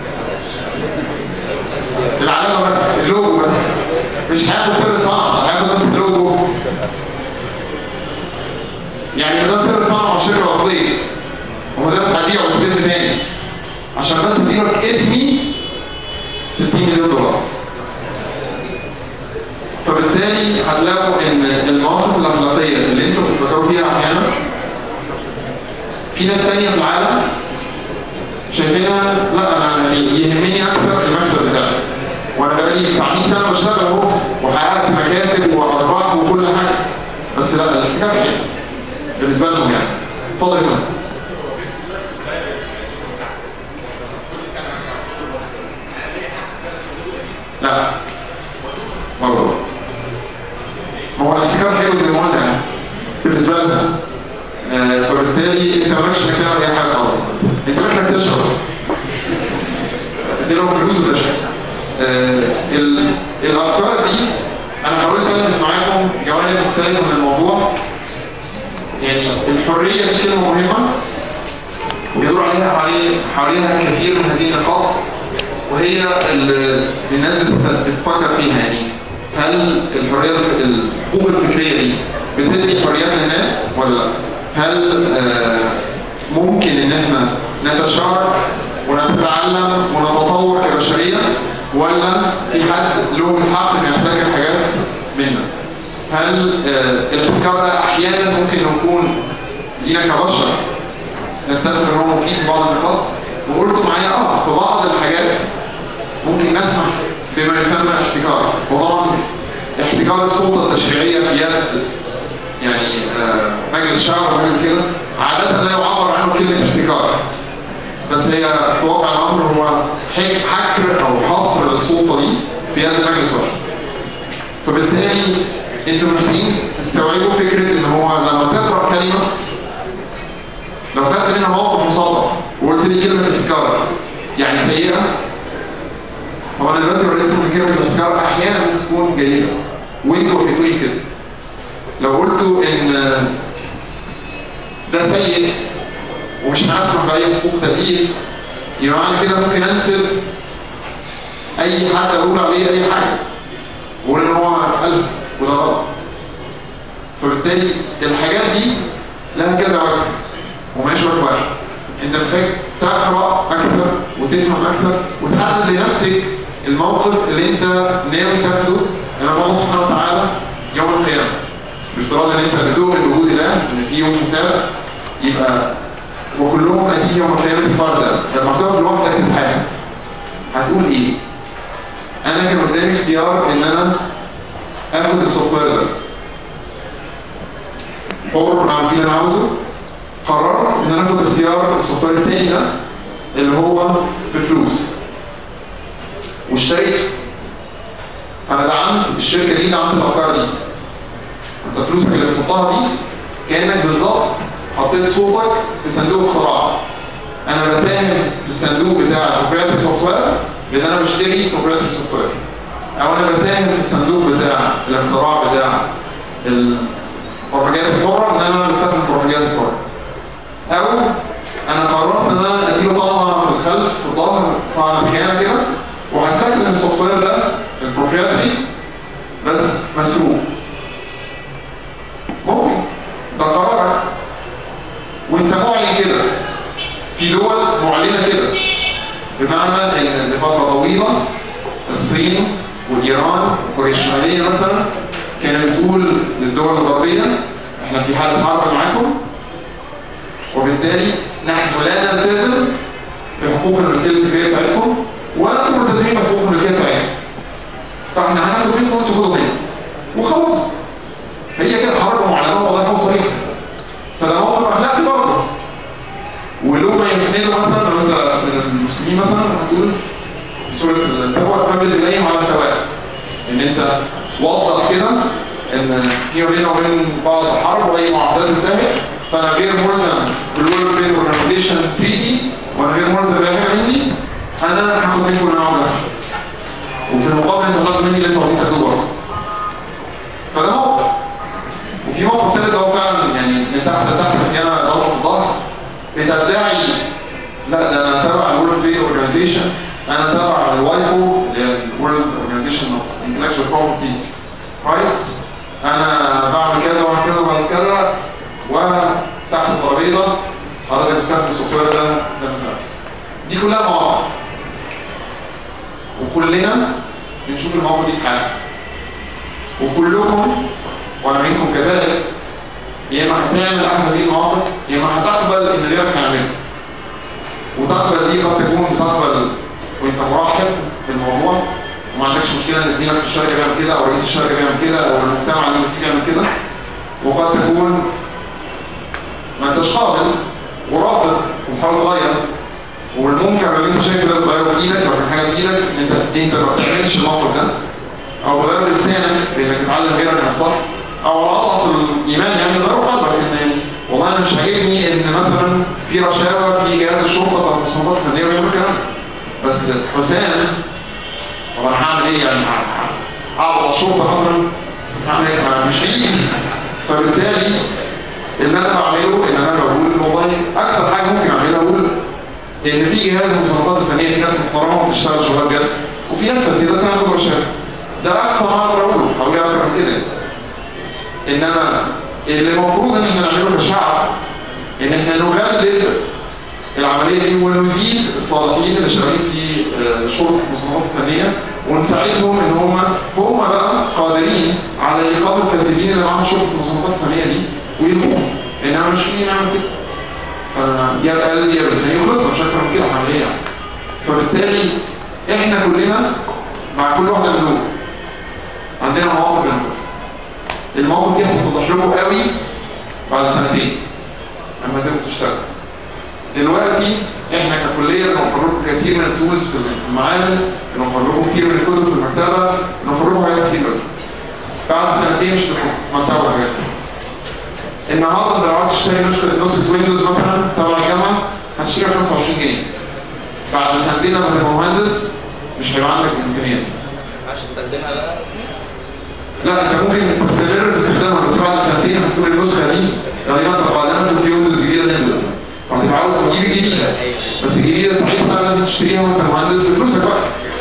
العلامه بس اللوجو بس مش هياخد سر صنعه هياخد بس اللوجو يعني ده سر صنعه والشركه الاصليه هو ده هبيعه باسم تاني عشان بس اديلك اسمي 60 مليون دولار فبالتالي هتلاقوا ان المواقف الاخلاقيه اللي انتوا بتفكروا فيها احيانا في ناس تانية في العالم شايفينها لا انا يعني يهمني اكثر المكسب بتاعي وانا بقالي بتاع 100 سنه بشتغل اهو وحققت مكاسب وارباح وكل حاجه بس لا الحكايه حلوه بالنسبه لهم يعني اتفضل يا فندم لا برضه هو الاحتكار حلو زي ما قلنا يعني بالنسبه لنا آه فبالتالي انت مالكش انك تعمل اي حاجه خالص انت محتاج تشرب بس اديلهم فلوس وتشرب آه ال- الافكار دي انا حاولت البس معاكم جوانب مختلفه من الموضوع يعني الحريه دي كلمه مهمه ويدور عليها حوالين حواليها كثير من هذه النقاط وهي ال- الناس بت- بتفكر فيها يعني هل الحريه الحقوق الفكريه دي بتدي حريات للناس ولا لا؟ هل آه، ممكن ان احنا نتشارك ونتعلم ونتطور كبشريه ولا في حد له الحق انه يحتاج حاجات منا؟ هل آه، الافكار ده احيانا ممكن نكون لينا كبشر نتفق ان هو مفيد في بعض النقاط وقلتوا معايا اه في بعض الحاجات ممكن نسمح بما يسمى احتكار وطبعا احتكار السلطه التشريعيه في يد يعني آه، مجلس الشعب وحاجات كده عاده لا يعبر عنه كلمه احتكار بس هي في واقع الامر هو حك- حكر او حصر للسلطه دي في يد مجلس واحد فبالتالي انتوا محتاجين تستوعبوا فكره ان هو لما تقرا كلمه لو خدت منها موقف مصادف وقلت لي كلمه احتكار يعني سيئه هو انا دلوقتي وريتكم ان كلمه الاحتكار احيانا ممكن تكون جيده وانتوا وافقتوا لي كده لو قلتوا ان ده سيء ومش هنسمح باي حقوق تأديب يبقى معنى كده ممكن انسب اي حد اقول عليه اي حاجه واقول ان هو قلب وده غلط فبالتالي الحاجات دي لها كذا وجه وماشي وجه واحد انت محتاج تقرا اكثر وتفهم اكثر وتحدد لنفسك الموقف اللي انت ناوي تاخده امام الله سبحانه وتعالى يوم القيامه بافتراض ان انت بتؤمن بوجود الله ان في يوم حساب يبقى وكلهم اتيه يوم القيامه فردا لما تقف لوحدك تتحاسب هتقول ايه؟ انا كان قدامي اختيار ان انا اخد السوفت وير ده حر اعمل فيه اللي انا عاوزه قررت ان انا اخد اختيار السوفت وير التاني ده اللي هو بفلوس واشتريت انا دعمت الشركه دي دعمت الافكار دي انت فلوسك اللي بتحطها دي كانك بالظبط حطيت صوتك في صندوق اختراع انا بساهم في الصندوق بتاع البروبريتري سوفت وير بان انا بشتري بروبريتري سوفت وير او انا بساهم في الصندوق بتاع الاختراع بتاع البرمجيات الحره ان انا بستخدم البرمجيات الحره او انا قررت ان انا اديله طعمه في الخلف في الظهر طعمه مكانه كده وهستخدم السوفت وير ده البروبريتري بس مسروق ممكن ده قرارك وانت معلن كده في دول معلنه كده بمعنى ان لفتره طويله الصين وايران وكوريا الشماليه مثلا كانت بتقول للدول الغربيه احنا في حاله حرب معاكم وبالتالي وبالتالي نحن لا نلتزم بحقوق الملكيه الفكريه بتاعتكم ولا انتم ملتزمين بحقوق الملكيه بتاعتكم فاحنا هناخد منكم انتوا خدوا مني وخلاص هي كده حركه معلنه وواضحه وصريحه فده موقف اخلاقي برضه ولو ما يسندوا مثلا لو انت من المسلمين مثلا هتقول سورة التوبة قبل اليهم على سواء ان انت وضح كده ان في ما بيننا وبين بعض حرب واي معاهدات انتهت فانا غير ملزم بالورد تريد اورجانيزيشن تريتي وانا غير ملزم بأي حاجه مني انا هاخد منكم اللي انا عاوز اخده وفي المقابل انت هتاخد مني اللي انتوا عايزين تاخدوه برضه فده موقف وفي موقف ثالث هو فعلا يعني من تحت لتحت احيانا ضغط الظهر بتدعي لا ده انا تبع الورلد تريد اورجانيزيشن انا تبع الوايبو اللي هي الورلد اورجانيزيشن اوف انتلكشوال بروبرتي رايتس انا بعمل كذا وبعمل كذا وبعمل كذا وتحت الترابيزه حضرتك بتستخدم السوفت وير ده زي ما انت عايز دي كلها مواقف وكلنا بنشوف المواقف دي في حياتنا وكلكم وانا منكم كذلك يا اما هتعمل احد هذه المواقف يا اما هتقبل ان غيرك يعملها وتقبل دي قد تكون تقبل وانت مرحب بالموضوع وما عندكش مشكله ان زميلك في الشركه بيعمل كده او رئيس الشركه بيعمل كده او المجتمع اللي انت فيه بيعمل كده وقد تكون ما انتش قابل ورافض وتحاول تغير والمنكر اللي انت شايفه ده تغيره بايدك لو كان حاجه بايدك ان انت انت ما بتعملش الموقف ده او بغير لسانك بانك تتعلم غيرك من الصح او على اضعف الايمان يعني غير قلبك ان يعني والله انا مش عاجبني ان مثلا في رشاوى في جهاز الشرطه بتاع المصنفات الفنيه ويعملوا كده بس حسام طب انا هعمل ايه يعني هقعد على الشرطه مثلا هعمل ايه ما مش هيجي فبالتالي اللي انا بعمله ان انا بقول والله اكتر حاجه ممكن اعملها اقول ان في جهاز المصنفات الفنيه في ناس محترمه وبتشتغل شغلات جد وفي ناس فاسده بتعمل رشاوى ده اقصى ما اقدر اقوله هقول اكتر من كده انما اللي المفروض ان احنا نعمله كشعب ان احنا نغلب العمليه دي ونزيد الصالحين اللي شغالين في آه، شرطه المصنفات الفنيه ونساعدهم ان هم هم بقى قادرين على ايقاظ الفاسدين اللي معاهم شرطه المصنفات الفنيه دي ويلقوهم انما مش مين نعمل كده فيا بقلب يا بلساني وخلصنا مش اكتر من كده عمليه يعني فبالتالي احنا كلنا مع كل واحده منهم عندنا مواقف بنقول المواقف دي هتتضح لكم قوي بعد سنتين لما تبقوا تشتغلوا دلوقتي احنا ككليه بنوفر لكم كتير من التولز في المعامل بنوفر لكم كتير من الكتب في المكتبه بنوفر لكم حاجات كتير قوي بعد سنتين مش هتبقوا هتتابعوا الحاجات دي النهارده انت لو عايز تشتري نسخه نسخه ويندوز مثلا تبع الجامعه هتشتريها ب 25 جنيه بعد سنتين لما تبقى مهندس مش هيبقى عندك الامكانيات دي عشان استخدمها بقى لا انت ممكن تستمر في استخدامها بس بعد سنتين هتكون النسخه دي غالبا تقدمت في ويندوز جديده نزلت وهتبقى عاوز تجيب الجديده بس الجديده ساعتها لازم تشتريها وانت مهندس بفلوسك بقى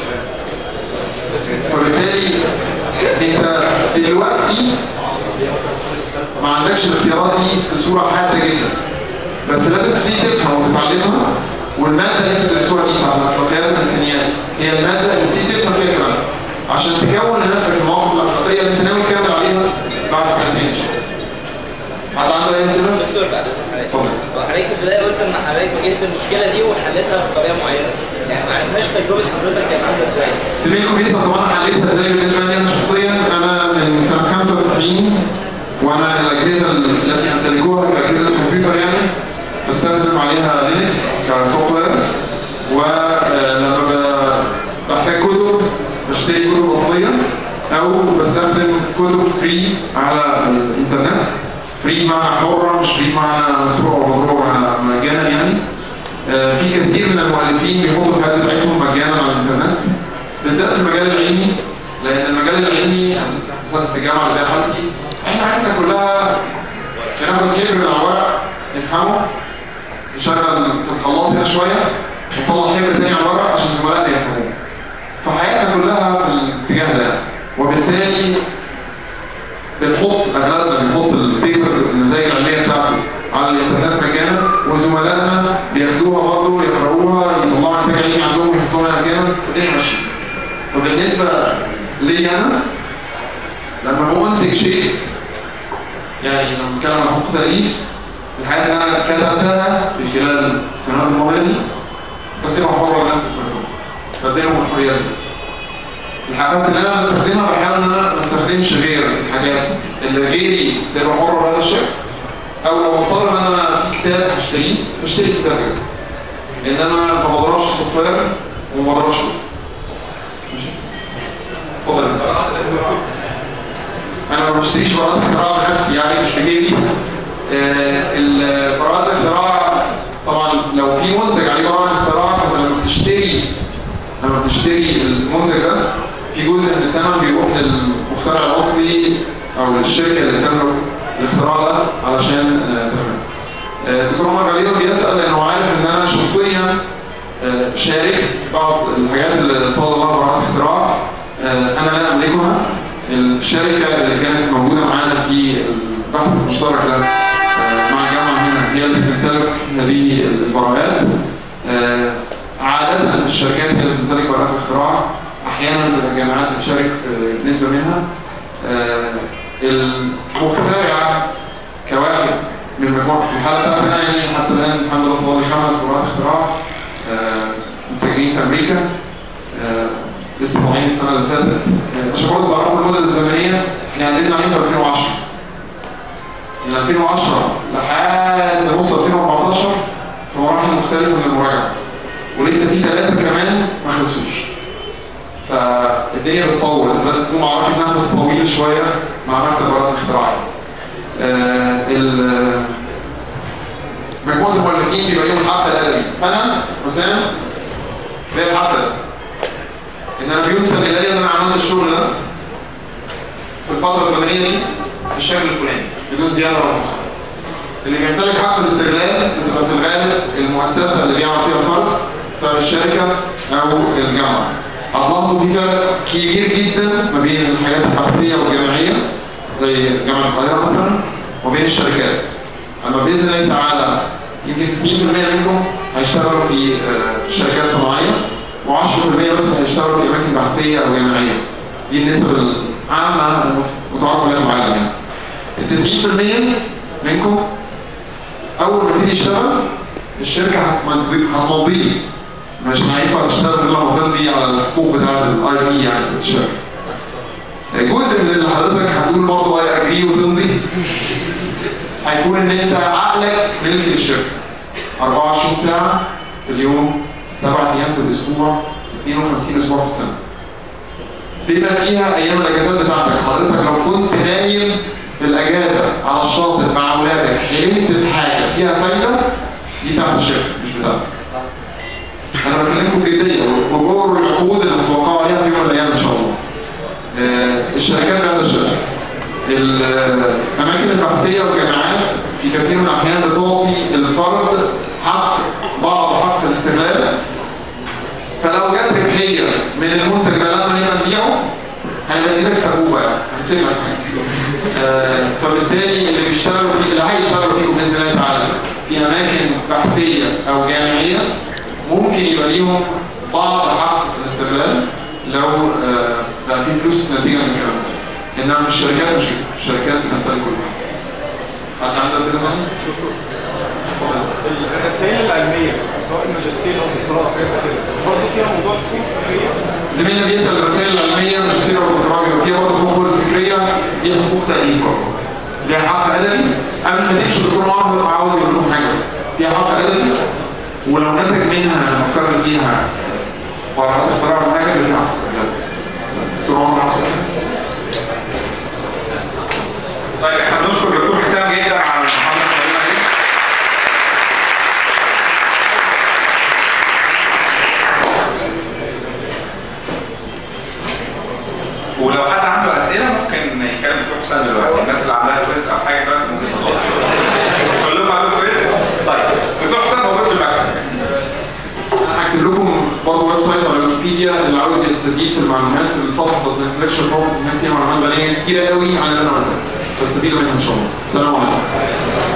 فبالتالي انت دلوقتي ما عندكش الاختيارات دي بصوره حاده جدا بس لازم تبتدي تفهم وتتعلمها والماده اللي انت بتدرسوها دي بتاعت الاخلاقيات والانسانيات هي الماده اللي بتبتدي تفهم فيها كمان عشان تكون لنفسك المواقف الاخلاقيه اللي انت ناوي تكمل عليها بعد سنتين ان شاء الله. حد عنده اي اسئله؟ دكتور بعد حضرتك اتفضل. وحضرتك في البدايه قلت ان حضرتك واجهت المشكله دي وحلتها بطريقه معينه يعني ما عرفناش تجربه حضرتك كانت عامله ازاي تبين كمبيوتر طبعا حليتها ازاي بالنسبه لي انا شخصيا انا من سنه 95 وانا الاجهزه التي امتلكوها كاجهزه كمبيوتر يعني بستخدم عليها لينكس كسوفت وير ولما ب- بحتاج كتب بشتري كتب اصليه او بستخدم كتب فري على الانترنت فري معنى حرة مش فري معنى مسروق او مضروب على مجانا يعني آه، في كثير من المؤلفين بيحطوا الحاجات بتاعتهم مجانا على الانترنت بالذات في المجال العلمي لان المجال العلمي اساتذه الجامعه زي حالتي احنا حياتنا كلها بناخد كبر من الورق نفهمه نشغل في الخلاط هنا شويه نطلع كبر تاني على الورق عشان زملائنا يفهموه فحياتنا كلها في الاتجاه ده وبالتالي بنحط اغلبنا بنحط البيبرز النتائج العلميه بتاعته على الانترنت مجانا وزملائنا بياخدوها برضه يقراوها يطلعوا نتائج علميه عندهم يحطوها مجانا الدنيا ماشيه وبالنسبه لي انا لما بنتج شيء يعني لما بنتكلم عن حقوق تاليف الحاجه اللي انا كتبتها الحاجات دي الحاجات اللي انا بستخدمها بحاول ان انا ما استخدمش غير الحاجات اللي غيري سيبقى حر بهذا الشكل او لو مضطر ان انا في كتاب هشتريه بشتري كتاب كده انما ما بضربش سوفت وير وما بضربش كود. ماشي اتفضل يا فندم. انا ما بشتريش براءات اختراع بنفسي يعني مش بجيبي آه، البراءات الاختراع طبعا لو في منتج عليه براءة اختراع فانت لما بتشتري لما بتشتري المنتج ده في جزء من الثمن بيروح للمخترع الاصلي او للشركه اللي تملك الاختراع ده علشان آه، تعمله. آه، دكتور عمر غالبا بيسال لانه عارف ان انا شخصيا آه، شارك بعض الحاجات اللي صاد الله براءة اختراع آه، انا لا املكها الشركه اللي كانت موجوده معانا في البحث المشترك ده آه، مع الجامعه هنا هي اللي بتمتلك هذه البراءات آه، عادة الشركات هي اللي بتمتلك براءات الاختراع احيانا الجامعات بتشارك آه، بنسبة منها آه، المخترع كواحد من مجموعة في الحالة بتاعتنا يعني حتى الآن الحمد لله صار لي خمس براءات اختراع آه، مسجلين في أمريكا آه، لسه طالعين السنة اللي فاتت آه، عشان برضه بعرفوا المدة الزمنية احنا عندنا عليهم في 2010 من 2010 لحد نص 2014 في مراحل مختلفة من المراجعة ولسه في ثلاثة كمان ما خلصوش فالدنيا بتطول انت لازم تكون عارف نفس طويل شوية مع مكتب براءة الاختراع آه ال- مجموعة المؤلفين بيبقى ليهم الحفل الأدبي فأنا حسام ليا الحفل ده إن أنا بينسب إلي إن أنا عملت الشغل ده في الفترة الزمنية دي بالشكل الفلاني بدون زيادة ولا نقصان اللي بيمتلك حق الاستغلال بتبقى في الغالب المؤسسة اللي بيعمل فيها الفرد سواء الشركة أو الجامعة هتلاحظوا في فرق كبير جدا ما بين الحاجات البحثية والجامعية زي جامعة القاهرة مثلا وبين الشركات أما بإذن الله تعالى يمكن 90% منكم هيشتغلوا في آه، شركات صناعية و10% بس هيشتغلوا في أماكن بحثية أو جامعية دي النسب العامة المتعارف عليها في العالم يعني ال 90% منكم أول ما تيجي تشتغل الشركة هتمضي- هتمضيه مش هينفع تشتغل غير لما تمضي على الحقوق بتاعت الاي اي يعني في الشركة جزء من اللي حضرتك هتقول برضه اي اجري وتمضي هيكون ان انت عقلك ملك للشركة 24 ساعة في اليوم 7 ايام في الاسبوع 52 اسبوع في السنة بما فيها ايام الاجازات بتاعتك حضرتك لو كنت نايم في الاجازة على الشاطئ مع اولادك حلمت بحاجة فيها فايدة دي بتاعت الشركة مش بتاعتك انا بكلمكم جديا وجور العقود اللي متوقعه عليها في يوم من الايام ان شاء الله آه، الشركات بهذا الشكل الاماكن البحثيه والجامعات في كثير من الاحيان بتعطي الفرد حق بعض حق الاستغلال فلو جت ربحيه من المنتج ده لما نبقى نبيعه هيبقى لك سبوبه يعني هنسيب لك حاجه آه، فبالتالي اللي بيشتغلوا فيه اللي هيشتغلوا فيه باذن الله تعالى في اماكن بحثيه او جامعيه ممكن يبقى ليهم بعض حق الاستغلال لو آه، بقى في فلوس نتيجه من الكلام ده انما الشركات مش كده الشركات بتمتلك كل حاجه حد عنده اسئله ثانيه؟ اتفضل. الرسائل العلمية سواء الماجستير أو الدكتوراه أو حاجات كده برضه فيها موضوع الفكرية زميلنا بيسال الرسائل العلميه الماجستير والدكتوراه بيبقى فيها برضه حقوق الفكريه دي حقوق تاليف برضه ليها حق ادبي قبل ما تمشي الدكتور عمر بيبقى عاوز يقول لكم حاجه بس. فيها حق ادبي ولو نتج منها الافكار اللي فيها وراء اختراع حاجه اللي فيها حق الدكتور عمر عاوز يقول حاجة. طيب احنا بنشكر الدكتور حسام جدا على المحاضره الطويله دي ولو حد عنده اسئله ممكن يكلم الدكتور حسام دلوقتي الناس اللي عندها كويز او حاجه دلوقتي ممكن تطلع كلكم عندكم كويز طيب دكتور حسام موجود في المكتب هكتب لكم برضه ويب سايت على ويكيبيديا اللي عاوز يستزيد في المعلومات في الصفحه بتاعت الانتلكشوال بروبرتي فيها معلومات غنيه كتيره قوي عن اللي انا قلته تستفيدوا منها ان شاء الله السلام عليكم